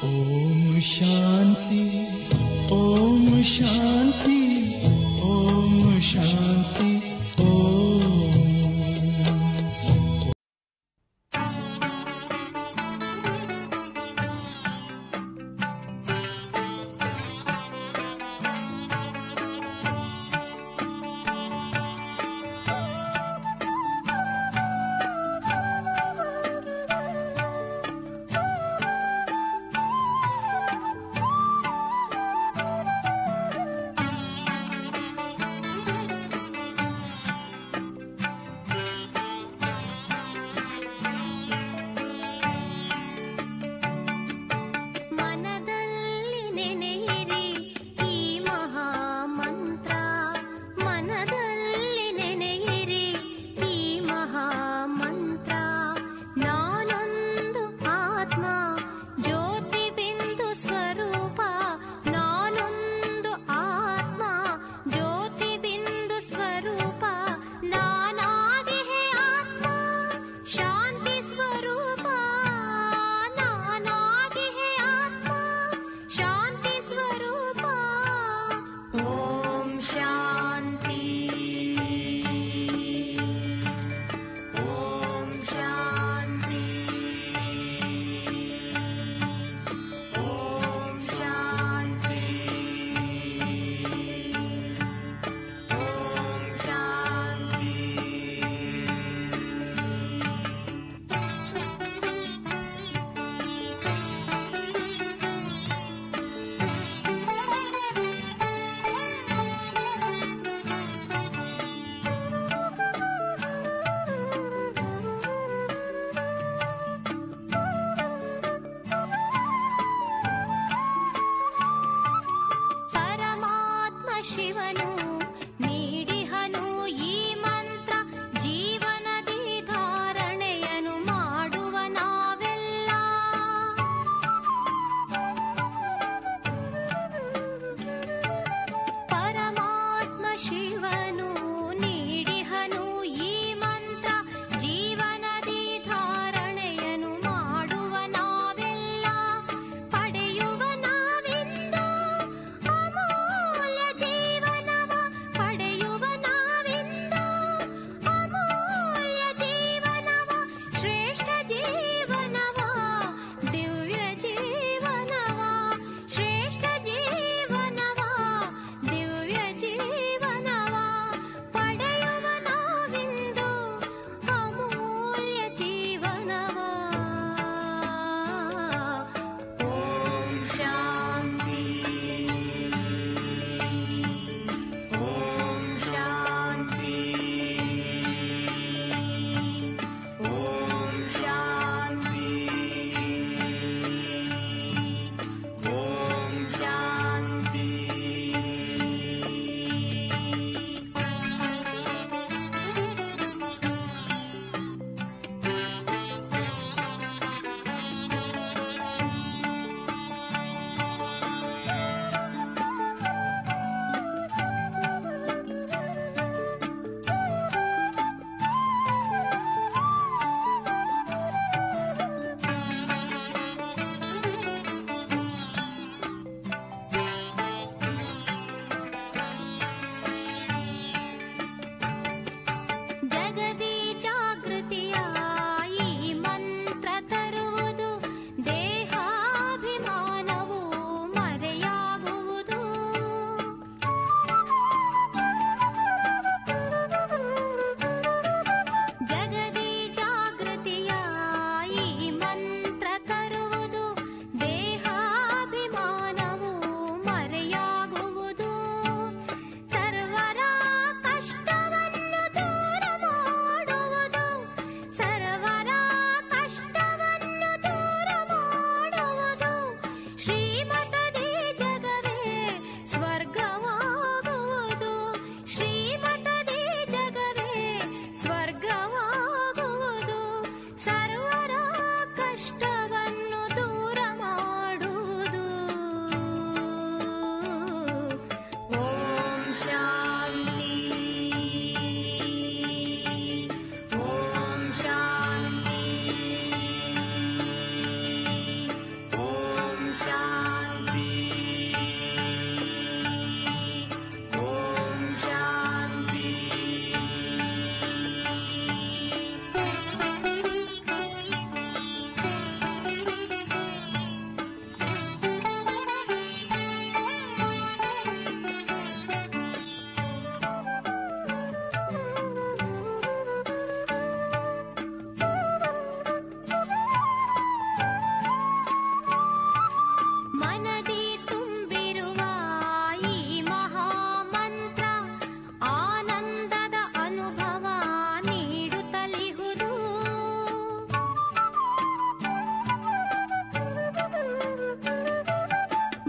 ಓಂ ಶಾಂತಿ ಓಂ ಶಾಂತಿ ಓಂ ಶಾಂತಿ ಓಂ ಿ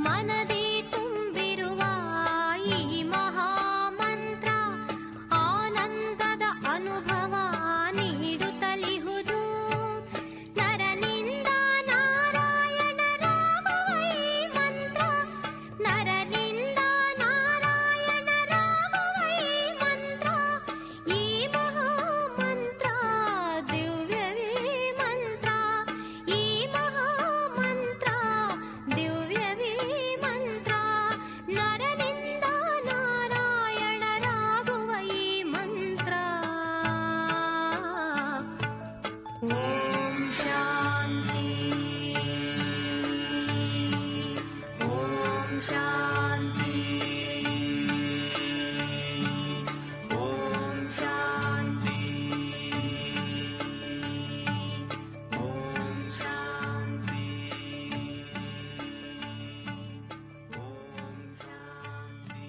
ಮನದಿ ತುಂಬಿರುವ ಈ ಮಹಾಮಂತ್ರ ಆನಂದದ ಅನುಭವ ನೀಡುತ್ತಲಿಹುದು ನರನಿಂದ ನಾರಾಯಣರಾಗುವ ಈ ಮಂತ್ರ ನರನಿಂದ ನಾರಾಯಣರಾಗುವ ಈ ಮಂತ್ರ ಈ ಮಹಾಮಂತ್ರ ದಿವ್ಯವೇ ಮಂತ್ರ ಈ ಮಹಾಮಂತ್ರ ದಿವ್ಯವೇ ಮಂತ್ರ ನರನಿಂದ ನಾರಾಯಣರಾಗುವ ಈ ಮಂತ್ರ ಓಂ ಶಾಂತಿ ಓಂ ಶಾಂತಿ ಓಂ ಶಾಂತಿ ಓಂ ಶಾಂತಿ ಓಂ ಶಾಂತಿ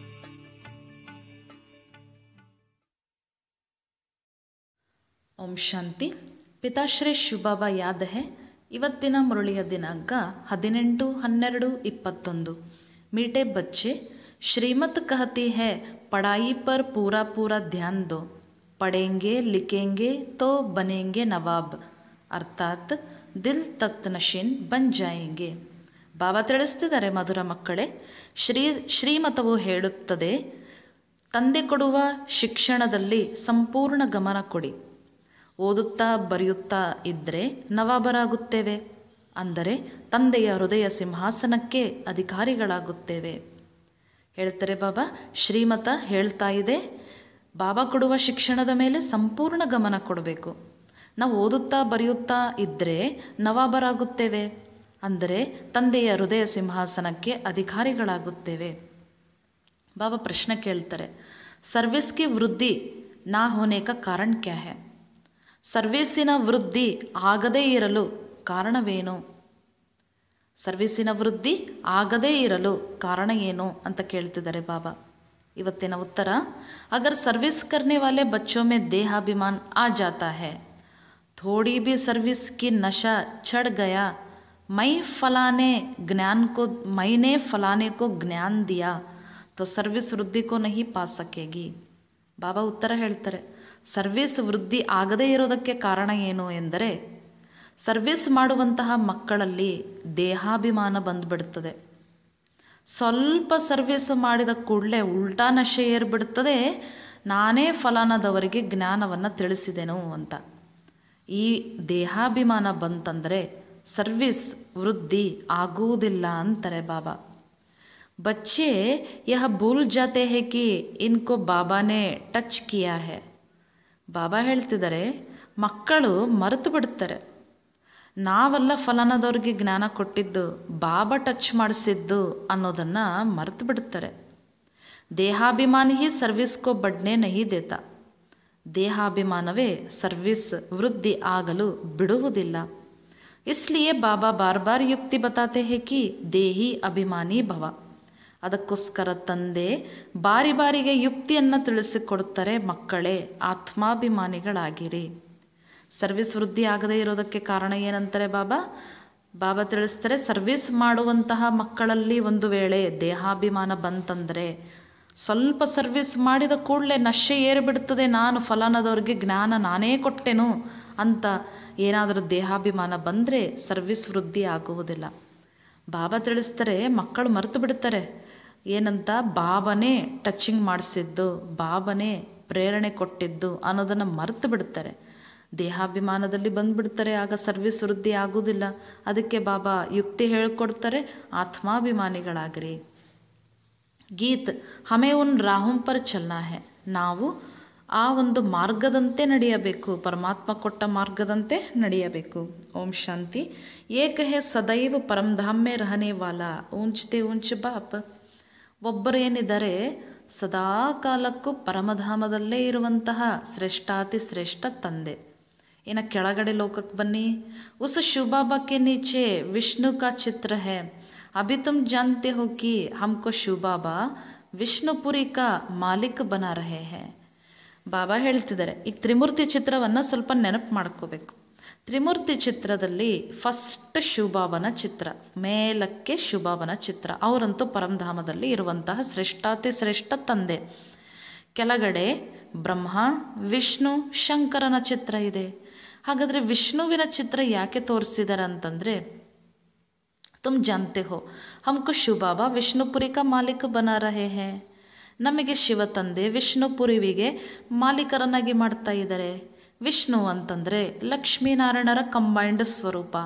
ಓಂ ಶಾಂತಿ ಪಿತಾಶ್ರೀ ಶಿವಬಾಬಾ ಯಾದ ಹೇ ಇವತ್ತಿನ ಮುರಳಿಯ ದಿನಾಂಕ ಹದಿನೆಂಟು ಹನ್ನೆರಡು ಇಪ್ಪತ್ತೊಂದು ಮೀಟೆ ಬಚ್ಚೆ ಶ್ರೀಮತ್ ಕಹತಿ ಹೇ ಪಢಾಯಿ ಪರ್ ಪೂರಾ ಪೂರಾ ಧ್ಯಾನ್ ದೋ ಪಡೆಂಗೆ ಲಿಖೆಂಗೆ ತೋ ಬನೆಂಗೆ ನವಾಬ್ ಅರ್ಥಾತ್ ದಿಲ್ ತಖ್ತ್ ನಶೀನ್ ಬನ್ ಜಾಯೆಂಗೆ ಬಾಬಾ ತಿಳಿಸ್ತಿದ್ದಾರೆ ಮಧುರ ಮಕ್ಕಳೇ ಶ್ರೀ ಶ್ರೀಮತವು ಹೇಳುತ್ತದೆ ತಂದೆ ಕೊಡುವ ಶಿಕ್ಷಣದಲ್ಲಿ ಸಂಪೂರ್ಣ ಗಮನ ಕೊಡಿ ಓದುತ್ತಾ ಬರೆಯುತ್ತಾ ಇದ್ದರೆ ನವಾಬರಾಗುತ್ತೇವೆ ಅಂದರೆ ತಂದೆಯ ಹೃದಯ ಸಿಂಹಾಸನಕ್ಕೆ ಅಧಿಕಾರಿಗಳಾಗುತ್ತೇವೆ ಹೇಳ್ತಾರೆ ಬಾಬಾ ಶ್ರೀಮತ ಹೇಳ್ತಾ ಇದೆ ಬಾಬಾ ಕೊಡುವ ಶಿಕ್ಷಣದ ಮೇಲೆ ಸಂಪೂರ್ಣ ಗಮನ ಕೊಡಬೇಕು ನಾವು ಓದುತ್ತಾ ಬರೆಯುತ್ತಾ ಇದ್ದರೆ ನವಾಬರಾಗುತ್ತೇವೆ ಅಂದರೆ ತಂದೆಯ ಹೃದಯ ಸಿಂಹಾಸನಕ್ಕೆ ಅಧಿಕಾರಿಗಳಾಗುತ್ತೇವೆ ಬಾಬಾ ಪ್ರಶ್ನೆ ಕೇಳ್ತಾರೆ ಸರ್ವಿಸ್ की ವೃದ್ಧಿ ನಾ ಹೋನೆ का कारण क्या है ಸರ್ವೀಸಿನ ವೃದ್ಧಿ ಆಗದೇ ಇರಲು ಕಾರಣವೇನು ಸರ್ವೀಸಿನ ವೃದ್ಧಿ ಆಗದೇ ಇರಲು ಕಾರಣ ಏನು ಅಂತ ಕೇಳ್ತಿದ್ದಾರೆ ಬಾಬಾ ಇವತ್ತಿನ ಉತ್ತರ ಅಗರ್ ಸರ್ವಿಸ್ करने वाले बच्चों में देहाभिमान आ जाता है थोड़ी भी सर्विस की नशा चढ़ गया मैं फलाने ज्ञान को मैंने फलाने को ज्ञान दिया तो सर्विस ವೃದ್ಧಿ को नहीं पा सकेगी ಬಾಬಾ ಉತ್ತರ ಹೇಳ್ತಾರೆ ಸರ್ವಿಸ್ ವೃದ್ಧಿ ಆಗದೇ ಇರೋದಕ್ಕೆ ಕಾರಣ ಏನು ಎಂದರೆ ಸರ್ವಿಸ್ ಮಾಡುವಂತಹ ಮಕ್ಕಳಲ್ಲಿ ದೇಹಾಭಿಮಾನ ಬಂದುಬಿಡ್ತದೆ ಸ್ವಲ್ಪ ಸರ್ವಿಸ್ ಮಾಡಿದ ಕೂಡಲೇ ಉಲ್ಟಾ ನಶೆ ಏರ್ಬಿಡ್ತದೆ ನಾನೇ ಫಲಾನದವರಿಗೆ ಜ್ಞಾನವನ್ನು ತಿಳಿಸಿದೆನು ಅಂತ ಈ ದೇಹಾಭಿಮಾನ ಬಂತಂದರೆ ಸರ್ವಿಸ್ ವೃದ್ಧಿ ಆಗುವುದಿಲ್ಲ ಅಂತಾರೆ ಬಾಬಾ बच्चे यह भूल जाते हैं कि इनको बाबा ने ಟಚ್ ಕಿಯಾ ಹೇ ಬಾಬಾ ಹೇಳ್ತಿದ್ದಾರೆ ಮಕ್ಕಳು ಮರೆತು ಬಿಡ್ತಾರೆ ನಾವೆಲ್ಲ ಫಲಾನದವ್ರಿಗೆ ಜ್ಞಾನ ಕೊಟ್ಟಿದ್ದು ಬಾಬಾ ಟಚ್ ಮಾಡಿಸಿದ್ದು ಅನ್ನೋದನ್ನು ಮರೆತು ಬಿಡ್ತಾರೆ ದೇಹಾಭಿಮಾನಿ ಹಿ ಸರ್ವಿಸ್ಕೋ ಬಡ್ನೆ ನಹಿ ದೇತ ದೇಹಾಭಿಮಾನವೇ ಸರ್ವಿಸ್ ವೃದ್ಧಿ ಆಗಲು ಬಿಡುವುದಿಲ್ಲ इसलिए ಬಾಬಾ ಬಾರ್ ಬಾರ್ ಯುಕ್ತಿ ಬತಾತೆ ಹೇ ಕಿ ದೇಹಿ ಅಭಿಮಾನಿ ಭವ ಅದಕ್ಕೋಸ್ಕರ ತಂದೆ ಬಾರಿ ಬಾರಿಗೆ ಯುಕ್ತಿಯನ್ನು ತಿಳಿಸಿಕೊಡುತ್ತಾರೆ ಮಕ್ಕಳೇ ಆತ್ಮಾಭಿಮಾನಿಗಳಾಗಿರಿ ಸರ್ವಿಸ್ ವೃದ್ಧಿ ಆಗದೇ ಇರೋದಕ್ಕೆ ಕಾರಣ ಏನಂತಾರೆ ಬಾಬಾ ಬಾಬಾ ತಿಳಿಸ್ತಾರೆ ಸರ್ವಿಸ್ ಮಾಡುವಂತಹ ಮಕ್ಕಳಲ್ಲಿ ಒಂದು ವೇಳೆ ದೇಹಾಭಿಮಾನ ಬಂತಂದರೆ ಸ್ವಲ್ಪ ಸರ್ವಿಸ್ ಮಾಡಿದ ಕೂಡಲೇ ನಶೆ ಏರಿಬಿಡ್ತದೆ ನಾನು ಫಲಾನದವ್ರಿಗೆ ಜ್ಞಾನ ನಾನೇ ಕೊಟ್ಟೆನು ಅಂತ ಏನಾದರೂ ದೇಹಾಭಿಮಾನ ಬಂದರೆ ಸರ್ವಿಸ್ ವೃದ್ಧಿ ಆಗುವುದಿಲ್ಲ ಬಾಬಾ ತಿಳಿಸ್ತಾರೆ ಮಕ್ಕಳು ಮರೆತು ಬಿಡ್ತಾರೆ ಏನಂತ ಬಾಬನೇ ಟಚಿಂಗ್ ಮಾಡಿಸಿದ್ದು ಬಾಬನೇ ಪ್ರೇರಣೆ ಕೊಟ್ಟಿದ್ದು ಅನ್ನೋದನ್ನು ಮರೆತು ಬಿಡ್ತಾರೆ ದೇಹಾಭಿಮಾನದಲ್ಲಿ ಬಂದುಬಿಡ್ತಾರೆ ಆಗ ಸರ್ವಿಸ್ ವೃದ್ಧಿ ಆಗುವುದಿಲ್ಲ ಅದಕ್ಕೆ ಬಾಬಾ ಯುಕ್ತಿ ಹೇಳ್ಕೊಡ್ತಾರೆ ಆತ್ಮಾಭಿಮಾನಿಗಳಾಗ್ರಿ ಗೀತ್ ಹಮೇ ಉನ್ ರಾಹುಂ ಪರ್ ಚಲ್ನಾ ಹೇ ನಾವು ಆ ಒಂದು ಮಾರ್ಗದಂತೆ ನಡೆಯಬೇಕು ಪರಮಾತ್ಮ ಕೊಟ್ಟ ಮಾರ್ಗದಂತೆ ನಡೆಯಬೇಕು ಓಂ ಶಾಂತಿ ಏಕ ಹೇ ಸದೈವ ಪರಮಧಾಮೆ ರಹನೆ ವಾಲ ಊಂಚ್ತೆ ಊಂಚ್ ಬಾಪ್ ಒಬ್ಬರೇನಿದ್ದಾರೆ ಸದಾ ಕಾಲಕ್ಕೂ ಪರಮಧಾಮದಲ್ಲೇ ಇರುವಂತಹ ಶ್ರೇಷ್ಠಾತಿ ಶ್ರೇಷ್ಠ ತಂದೆ ಇನ್ನು ಕೆಳಗಡೆ ಲೋಕಕ್ಕೆ ಬನ್ನಿ ಉಸ್ ಶಿವಬಾಬಾ ಕೆ ನೀಚೆ ವಿಷ್ಣು ಕಾ ಚಿತ್ರ ಹೇ ಅಭಿ ತುಮ್ ಜಾನ್ತೆ ಹೋ ಕಿ ಹಮ್ಕೋ ಶಿವಬಾಬಾ ವಿಷ್ಣುಪುರಿ ಕಾ ಮಾಲಿಕ್ ಬನಾ ರಹೆ ಹೇ ಬಾಬಾ ಹೇಳ್ತಿದ್ದಾರೆ ಈಗ ತ್ರಿಮೂರ್ತಿ ಚಿತ್ರವನ್ನು ಸ್ವಲ್ಪ ನೆನಪು ಮಾಡ್ಕೋಬೇಕು ತ್ರಿಮೂರ್ತಿ ಚಿತ್ರದಲ್ಲಿ ಫಸ್ಟ್ ಶಿವಬಾಬನ ಚಿತ್ರ ಮೇಲಕ್ಕೆ ಶಿವಬಾಬನ ಚಿತ್ರ ಅವರಂತೂ ಪರಮಧಾಮದಲ್ಲಿ ಇರುವಂತಹ ಶ್ರೇಷ್ಠಾತಿ ಶ್ರೇಷ್ಠ ತಂದೆ ಕೆಳಗಡೆ ಬ್ರಹ್ಮ ವಿಷ್ಣು ಶಂಕರನ ಚಿತ್ರ ಇದೆ ಹಾಗಾದರೆ ವಿಷ್ಣುವಿನ ಚಿತ್ರ ಯಾಕೆ ತೋರಿಸಿದ್ದಾರೆ ಅಂತಂದರೆ तुम जानते हो हमको शिव बाबा विष्णुपुरी का मालिक बना रहे हैं ನಮಗೆ ಶಿವ ತಂದೆ ವಿಷ್ಣುಪುರಿವಿಗೆ ಮಾಲೀಕರನ್ನಾಗಿ ಮಾಡ್ತಾ ಇದ್ದಾರೆ ವಿಷ್ಣು ಅಂತಂದರೆ ಲಕ್ಷ್ಮೀನಾರಾಯಣರ ಕಂಬೈಂಡ್ ಸ್ವರೂಪ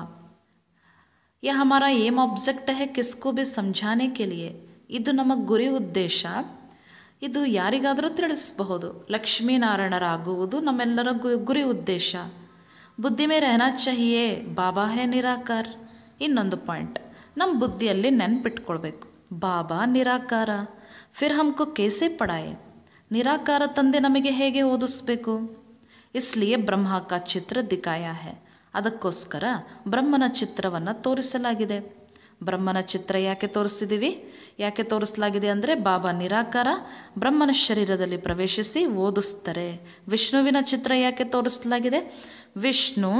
यह हमारा एम ऑब्जेक्ट है किसको भी समझाने के लिए ಇದು ನಮ್ಮ ಗುರಿ ಉದ್ದೇಶ ಇದು ಯಾರಿಗಾದರೂ ತಿಳಿಸಬಹುದು ಲಕ್ಷ್ಮೀನಾರಾಯಣರಾಗುವುದು ನಮ್ಮೆಲ್ಲರ ಗು ಗುರಿ ಉದ್ದೇಶ ಬುದ್ಧಿ ಮೇ ರಹನಾ ಚಾಹಿಯೇ ಬಾಬಾ ಹೇ ನಿರಾಕಾರ್ ಇನ್ನೊಂದು ಪಾಯಿಂಟ್ ನಮ್ಮ ಬುದ್ಧಿಯಲ್ಲಿ ನೆನ್ಪಿಟ್ಕೊಳ್ಬೇಕು ಬಾಬಾ ನಿರಾಕಾರ ಫಿರ್ ಹಮ್ಕೋ ಕೇಸೆ ಪಡಾಯೆ ನಿರಾಕಾರ ತಂದೆ ನಮಗೆ ಹೇಗೆ ಓದಿಸ್ಬೇಕು ಇಸ್ಲಿಯೇ ಬ್ರಹ್ಮ ಕಾ ಚಿತ್ರ ದಿಕಾಯ ಹೇ ಅದಕ್ಕೋಸ್ಕರ ಬ್ರಹ್ಮನ ಚಿತ್ರವನ್ನು ತೋರಿಸಲಾಗಿದೆ ಬ್ರಹ್ಮನ ಚಿತ್ರ ಯಾಕೆ ತೋರಿಸಿದ್ದೀವಿ ಯಾಕೆ ತೋರಿಸಲಾಗಿದೆ ಅಂದರೆ ಬಾಬಾ ನಿರಾಕಾರ ಬ್ರಹ್ಮನ ಶರೀರದಲ್ಲಿ ಪ್ರವೇಶಿಸಿ ಓದಿಸ್ತಾರೆ ವಿಷ್ಣುವಿನ ಚಿತ್ರ ಯಾಕೆ ತೋರಿಸಲಾಗಿದೆ ವಿಷ್ಣು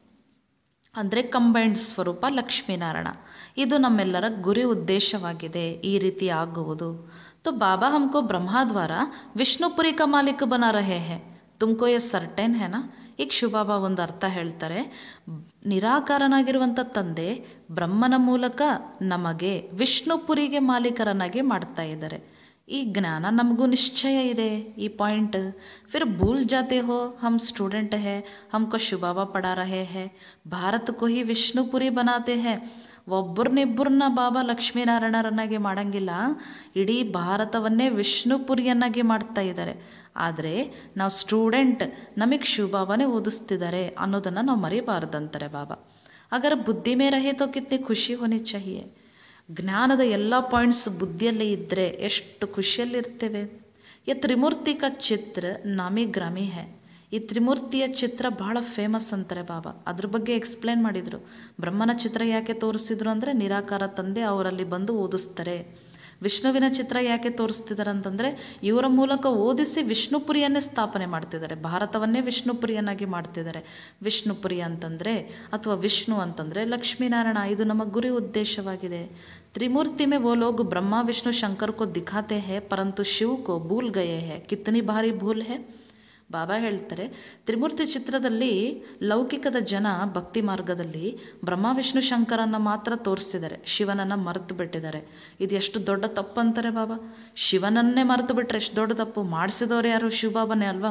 ಅಂದರೆ ಕಂಬೈಂಡ್ ಸ್ವರೂಪ ಲಕ್ಷ್ಮೀನಾರಾಯಣ ಇದು ನಮ್ಮೆಲ್ಲರ ಗುರಿ ಉದ್ದೇಶವಾಗಿದೆ ಈ ರೀತಿ ಆಗುವುದು तो बाबा हमको ब्रह्मा द्वारा ವಿಷ್ಣುಪುರಿ का मालिक बना रहे हैं ತುಮಕೋ ये ಸರ್ಟೇನ್ है ना ಈಗ ಶಿವಬಾಬಾ ಒಂದು ಅರ್ಥ ಹೇಳ್ತಾರೆ ನಿರಾಕಾರನಾಗಿರುವಂಥ ತಂದೆ ಬ್ರಹ್ಮನ ಮೂಲಕ ನಮಗೆ ವಿಷ್ಣುಪುರಿಗೆ ಮಾಲೀಕರನ್ನಾಗಿ ಮಾಡ್ತಾ ಇದ್ದಾರೆ ಈ ಜ್ಞಾನ ನಮಗೂ ನಿಶ್ಚಯ ಇದೆ ಈ ಪಾಯಿಂಟ್ फिर भूल जाते हो हम स्टूडेंट है हमको शिव बाबा पढ़ा रहे हैं भारत को ही विष्णುಪುರಿ बनाते हैं ಒಬ್ಬರನ್ನಿಬ್ಬರನ್ನ ಬಾಬಾ ಲಕ್ಷ್ಮೀನಾರಾಯಣರನ್ನಾಗಿ ಮಾಡಂಗಿಲ್ಲ ಇಡೀ ಭಾರತವನ್ನೇ ವಿಷ್ಣುಪುರಿಯನ್ನಾಗಿ ಮಾಡ್ತಾ ಇದ್ದಾರೆ ಆದರೆ ನಾವು ಸ್ಟೂಡೆಂಟ್ ನಮಗೆ ಶಿವಬಾಬಾನೇ ಓದಿಸ್ತಿದ್ದಾರೆ ಅನ್ನೋದನ್ನು ನಾವು ಮರಿಬಾರ್ದಂತಾರೆ ಬಾಬಾ ಅಗರ ಬುದ್ಧಿ ಮೇ ರಹೆ ತೋ ಕಿತ್ನೆ ಖುಷಿ ಹೋನಿ ಚಾಹಿಯೆ ಜ್ಞಾನದ ಎಲ್ಲ ಪಾಯಿಂಟ್ಸ್ ಬುದ್ಧಿಯಲ್ಲೇ ಇದ್ದರೆ ಎಷ್ಟು ಖುಷಿಯಲ್ಲಿರ್ತೇವೆ ಯ ತ್ರಿಮೂರ್ತಿ ಕ ಚಿತ್ರ ನಾಮಿ ಗ್ರಾಮಿ ಹೇ ಈ ತ್ರಿಮೂರ್ತಿಯ ಚಿತ್ರ ಬಹಳ ಫೇಮಸ್ ಅಂತಾರೆ ಬಾಬಾ ಅದ್ರ ಬಗ್ಗೆ ಎಕ್ಸ್ಪ್ಲೇನ್ ಮಾಡಿದರು ಬ್ರಹ್ಮನ ಚಿತ್ರ ಯಾಕೆ ತೋರಿಸಿದ್ರು ಅಂದರೆ ನಿರಾಕಾರ ತಂದೆ ಅವರಲ್ಲಿ ಬಂದು ಓದಿಸ್ತಾರೆ ವಿಷ್ಣುವಿನ ಚಿತ್ರ ಯಾಕೆ ತೋರಿಸ್ತಿದ್ದಾರೆ ಅಂತಂದರೆ ಇವರ ಮೂಲಕ ಓದಿಸಿ ವಿಷ್ಣುಪುರಿಯನ್ನೇ ಸ್ಥಾಪನೆ ಮಾಡ್ತಿದ್ದಾರೆ ಭಾರತವನ್ನೇ ವಿಷ್ಣುಪುರಿಯನ್ನಾಗಿ ಮಾಡ್ತಿದ್ದಾರೆ ವಿಷ್ಣುಪುರಿ ಅಂತಂದರೆ ಅಥವಾ ವಿಷ್ಣು ಅಂತಂದರೆ ಲಕ್ಷ್ಮೀನಾರಾಯಣ ಇದು ನಮ್ಮ ಗುರಿ ಉದ್ದೇಶವಾಗಿದೆ त्रिमूर्ति में वो लोग ब्रह्मा विष्णु शंकर को दिखाते हैं परंतु शिव को भूल गए हैं कितनी भारी भूल है ಬಾಬಾ ಹೇಳ್ತಾರೆ ತ್ರಿಮೂರ್ತಿ ಚಿತ್ರದಲ್ಲಿ ಲೌಕಿಕದ ಜನ ಭಕ್ತಿ ಮಾರ್ಗದಲ್ಲಿ ಬ್ರಹ್ಮ ವಿಷ್ಣು ಶಂಕರನ್ನ ಮಾತ್ರ ತೋರಿಸಿದ್ದಾರೆ ಶಿವನನ್ನು ಮರೆತು ಬಿಟ್ಟಿದ್ದಾರೆ ಇದು ಎಷ್ಟು ದೊಡ್ಡ ತಪ್ಪು ಅಂತಾರೆ ಬಾಬಾ ಶಿವನನ್ನೇ ಮರೆತು ಬಿಟ್ರೆ ಎಷ್ಟು ದೊಡ್ಡ ತಪ್ಪು ಮಾಡಿಸಿದವರು ಯಾರು ಶಿವಬಾಬನೇ ಅಲ್ವಾ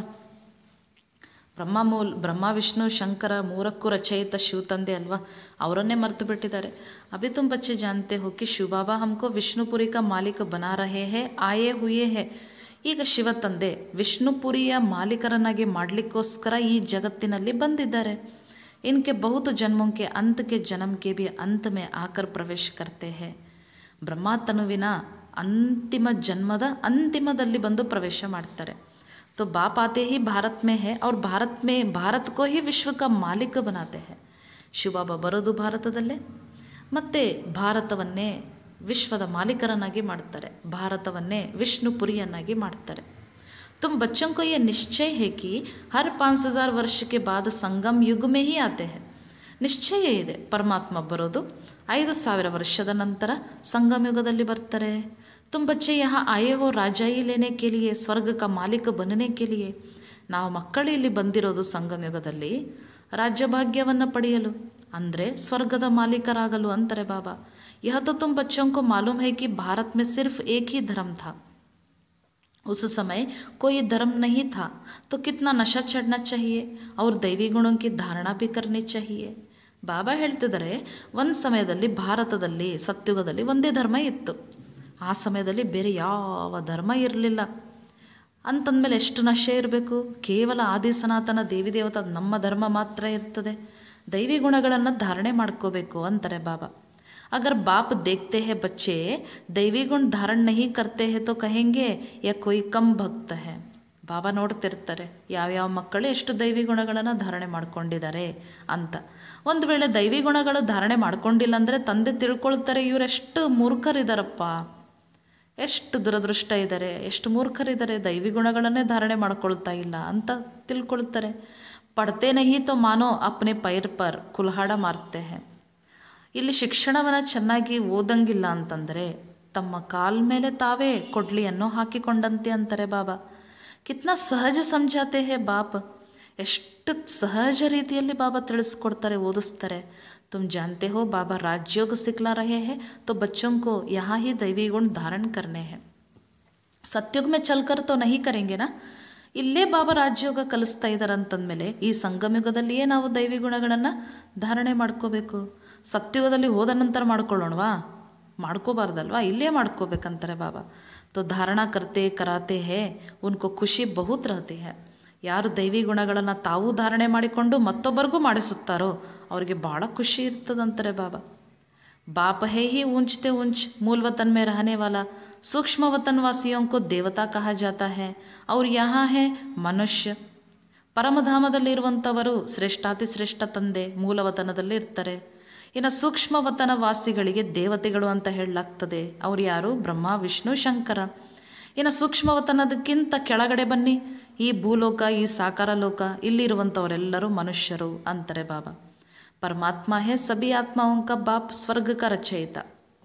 ಬ್ರಹ್ಮ ಮೂಲ್ ಬ್ರಹ್ಮ ವಿಷ್ಣು ಶಂಕರ ಮೂರಕ್ಕೂ ರಚಯಿತ ಶಿವ ತಂದೆ ಅಲ್ವಾ ಅವರನ್ನೇ ಮರೆತು ಬಿಟ್ಟಿದ್ದಾರೆ ಅಭಿ ತುಮ್ ಬಚ್ಚೆ ಜಾನ್ತೆ ಹೋ ಕಿ ಶಿವ ಬಾಬಾ ಹಮ್ಕೋ ವಿಷ್ಣುಪುರಿ ಕಾ ಮಾಲೀಕ ಬನಾ ರಹೆ ಹೇ ಆಯೇ ಹುಯೇ ಹೇ ಈಗ ಶಿವ ತಂದೆ ವಿಷ್ಣುಪುರಿಯ ಮಾಲೀಕರನ್ನಾಗಿ ಮಾಡಲಿಕ್ಕೋಸ್ಕರ ಈ ಜಗತ್ತಿನಲ್ಲಿ ಬಂದಿದ್ದಾರೆ ಇನ್ಕೆ ಬಹುತು ಜನ್ಮೋं के अंत के जन्म के भी अंत में आकर प्रवेश करते हैं ಬ್ರಹ್ಮ ತನುವಿನ ಅಂತಿಮ ಜನ್ಮದ ಅಂತಿಮದಲ್ಲಿ ಬಂದು ಪ್ರವೇಶ ಮಾಡ್ತಾರೆ तो बाप आते ही भारत में है और भारत में भारत को ही विश्व का मालिक बनाते हैं ಶಿವಬಾಬಾ ಬರೋದು ಭಾರತದಲ್ಲೇ ಮತ್ತು ಭಾರತವನ್ನೇ ವಿಶ್ವದ ಮಾಲೀಕರನ್ನಾಗಿ ಮಾಡ್ತಾರೆ ಭಾರತವನ್ನೇ ವಿಷ್ಣುಪುರಿಯನ್ನಾಗಿ ಮಾಡ್ತಾರೆ तुम बच्चों को ये निश्चय है कि हर पाँच हजार वर्ष के बाद संगम युग में ही आते हैं ನಿಶ್ಚಯ ಇದೆ ಪರಮಾತ್ಮ ಬರೋದು ಐದು ಸಾವಿರ ವರ್ಷದ ನಂತರ ಸಂಗಮ ಯುಗದಲ್ಲಿ ಬರ್ತಾರೆ तुम बच्चे यहाँ आए हो राजाई लेने के लिए ಸ್ವರ್ಗ का ಮಾಲೀಕ बनने के लिए ನಾವು ಮಕ್ಕಳು ಇಲ್ಲಿ ಬಂದಿರೋದು ಸಂಗಮ ಯುಗದಲ್ಲಿ ರಾಜ್ಯಭಾಗ್ಯವನ್ನು ಪಡೆಯಲು ಅಂದರೆ ಸ್ವರ್ಗದ ಮಾಲೀಕರಾಗಲು ಅಂತಾರೆ ಬಾಬಾ यह तो तुम बच्चों को मालूम है कि भारत में सिर्फ एक ही धर्म था उस समय कोई धर्म नहीं था तो कितना नशा चढ़ना चाहिए और दैवी गुणों की धारणा भी करनी चाहिए ಬಾಬಾ ಹೇಳ್ತಿದ್ದಾರೆ ಒಂದು ಸಮಯದಲ್ಲಿ ಭಾರತದಲ್ಲಿ ಸತ್ಯುಗದಲ್ಲಿ ಒಂದೇ ಧರ್ಮ ಇತ್ತು ಆ ಸಮಯದಲ್ಲಿ ಬೇರೆ ಯಾವ ಧರ್ಮ ಇರಲಿಲ್ಲ ಅಂತಂದಮೇಲೆ ಎಷ್ಟು ನಶೆ ಇರಬೇಕು ಕೇವಲ ಆದಿ ಸನಾತನ ದೇವಿ ದೇವತ ನಮ್ಮ ಧರ್ಮ ಮಾತ್ರ ಇರ್ತದೆ ದೈವಿ ಗುಣಗಳನ್ನು ಧಾರಣೆ ಮಾಡ್ಕೋಬೇಕು ಅಂತಾರೆ ಬಾಬಾ अगर बाप देखते हैं बच्चे दैवी गुण धारण नहीं करते हैं तो कहेंगे यह कोई कम भक्त है ಬಾಬಾ ನೋಡ್ತಿರ್ತಾರೆ ಯಾವ್ಯಾವ ಮಕ್ಕಳು ಎಷ್ಟು ದೈವಿ ಗುಣಗಳನ್ನು ಧಾರಣೆ ಮಾಡ್ಕೊಂಡಿದ್ದಾರೆ ಅಂತ ಒಂದು ವೇಳೆ ದೈವಿ ಗುಣಗಳು ಧಾರಣೆ ಮಾಡ್ಕೊಂಡಿಲ್ಲ ಅಂದರೆ ತಂದೆ ತಿಳ್ಕೊಳ್ತಾರೆ ಇವರೆಷ್ಟು ಮೂರ್ಖರಿದ್ದಾರಪ್ಪ ಎಷ್ಟು ದುರದೃಷ್ಟ ಇದ್ದಾರೆ ಎಷ್ಟು ಮೂರ್ಖರಿದ್ದಾರೆ ದೈವಿ ಗುಣಗಳನ್ನೇ ಧಾರಣೆ ಮಾಡ್ಕೊಳ್ತಾ ಇಲ್ಲ ಅಂತ ತಿಳ್ಕೊಳ್ತಾರೆ ಪಡ್ತೆ ನಹಿ ತೋ ಮಾನೋ ಅಪ್ನೆ ಪೈರ್ ಪರ್ ಕುಲ್ಹಾಡ ಮಾರ್ತೆ ಹೇ ಇಲ್ಲಿ ಶಿಕ್ಷಣವನ್ನು ಚೆನ್ನಾಗಿ ಓದಂಗಿಲ್ಲ ಅಂತಂದರೆ ತಮ್ಮ ಕಾಲ್ ಮೇಲೆ ತಾವೇ ಕೊಡ್ಲಿಯನ್ನು ಹಾಕಿಕೊಂಡಂತೆ ಅಂತಾರೆ ಬಾಬಾ ಕಿತ್ನ ಸಹಜ ಸಮझाते ಹೇ ಬಾಪ್ ಎಷ್ಟು ಸಹಜ ರೀತಿಯಲ್ಲಿ ಬಾಬಾ ತಿಳಿಸ್ಕೊಡ್ತಾರೆ ಓದಿಸ್ತಾರೆ तुम जानते हो बाबा राजयोग सिखला रहे हैं तो बच्चों को यहाँ ही दैवी गुण धारण करने हैं ಸತ್ಯುಗ್ ಮೇ ಚಲ್ಕರ್ ತೋ ನಹಿ ಕರೆಂಗೆ ನಾ ಇಲ್ಲೇ ಬಾಬಾ ರಾಜಯೋಗ ಕಲಿಸ್ತಾ ಇದ್ದಾರೆ ಅಂತಂದಮೇಲೆ ಈ ಸಂಗಮಯುಗದಲ್ಲಿಯೇ ನಾವು ದೈವಿ ಗುಣಗಳನ್ನು ಧಾರಣೆ ಮಾಡ್ಕೋಬೇಕು ಸತ್ಯುಗದಲ್ಲಿ ಹೋದ ನಂತರ ಮಾಡ್ಕೊಳ್ಳೋಣವಾ ಮಾಡ್ಕೋಬಾರ್ದಲ್ವಾ ಇಲ್ಲೇ ಮಾಡ್ಕೋಬೇಕಂತಾರೆ ಬಾಬಾ ತೋ ಧಾರಣ ಕರ್ತೆ ಕರಾತೆ ಹೇ ಉನ್ಕೋ ಖುಷಿ ಬಹುತ್ ರಹತೆ ಹೇ ಯಾರು ದೈವಿ ಗುಣಗಳನ್ನು ತಾವೂ ಧಾರಣೆ ಮಾಡಿಕೊಂಡು ಮತ್ತೊಬ್ಬರಿಗೂ ಮಾಡಿಸುತ್ತಾರೋ ಅವರಿಗೆ ಭಾಳ ಖುಷಿ ಇರ್ತದಂತಾರೆ ಬಾಬಾ बाप है ही ऊंचते ऊंच मूल वतन में रहने वाला सूक्ष्म वतन वासियों को देवता कहा जाता है और यहाँ है ಮನುಷ್ಯ ಪರಮಧಾಮದಲ್ಲಿರುವಂಥವರು ಶ್ರೇಷ್ಠಾತಿ ಶ್ರೇಷ್ಠ ತಂದೆ ಮೂಲವತನದಲ್ಲಿ ಇರ್ತಾರೆ ಇನ್ನು ಸೂಕ್ಷ್ಮ ವತನ ವಾಸಿಗಳಿಗೆ ದೇವತೆಗಳು ಅಂತ ಹೇಳಲಾಗ್ತದೆ ಅವ್ರು ಯಾರು ಬ್ರಹ್ಮ ವಿಷ್ಣು ಶಂಕರ ಇನ್ನು ಸೂಕ್ಷ್ಮ ವತನದಕ್ಕಿಂತ ಕೆಳಗಡೆ ಬನ್ನಿ ಈ ಭೂಲೋಕ ಈ ಸಾಕಾರ ಲೋಕ ಇಲ್ಲಿರುವಂಥವರೆಲ್ಲರೂ ಮನುಷ್ಯರು ಅಂತಾರೆ ಬಾಬಾ ಪರಮಾತ್ಮ ಹೇ ಸಬಿ ಆತ್ಮಾವಂಕ ಬಾಪ್ ಸ್ವರ್ಗಕ ರಚಯಿತ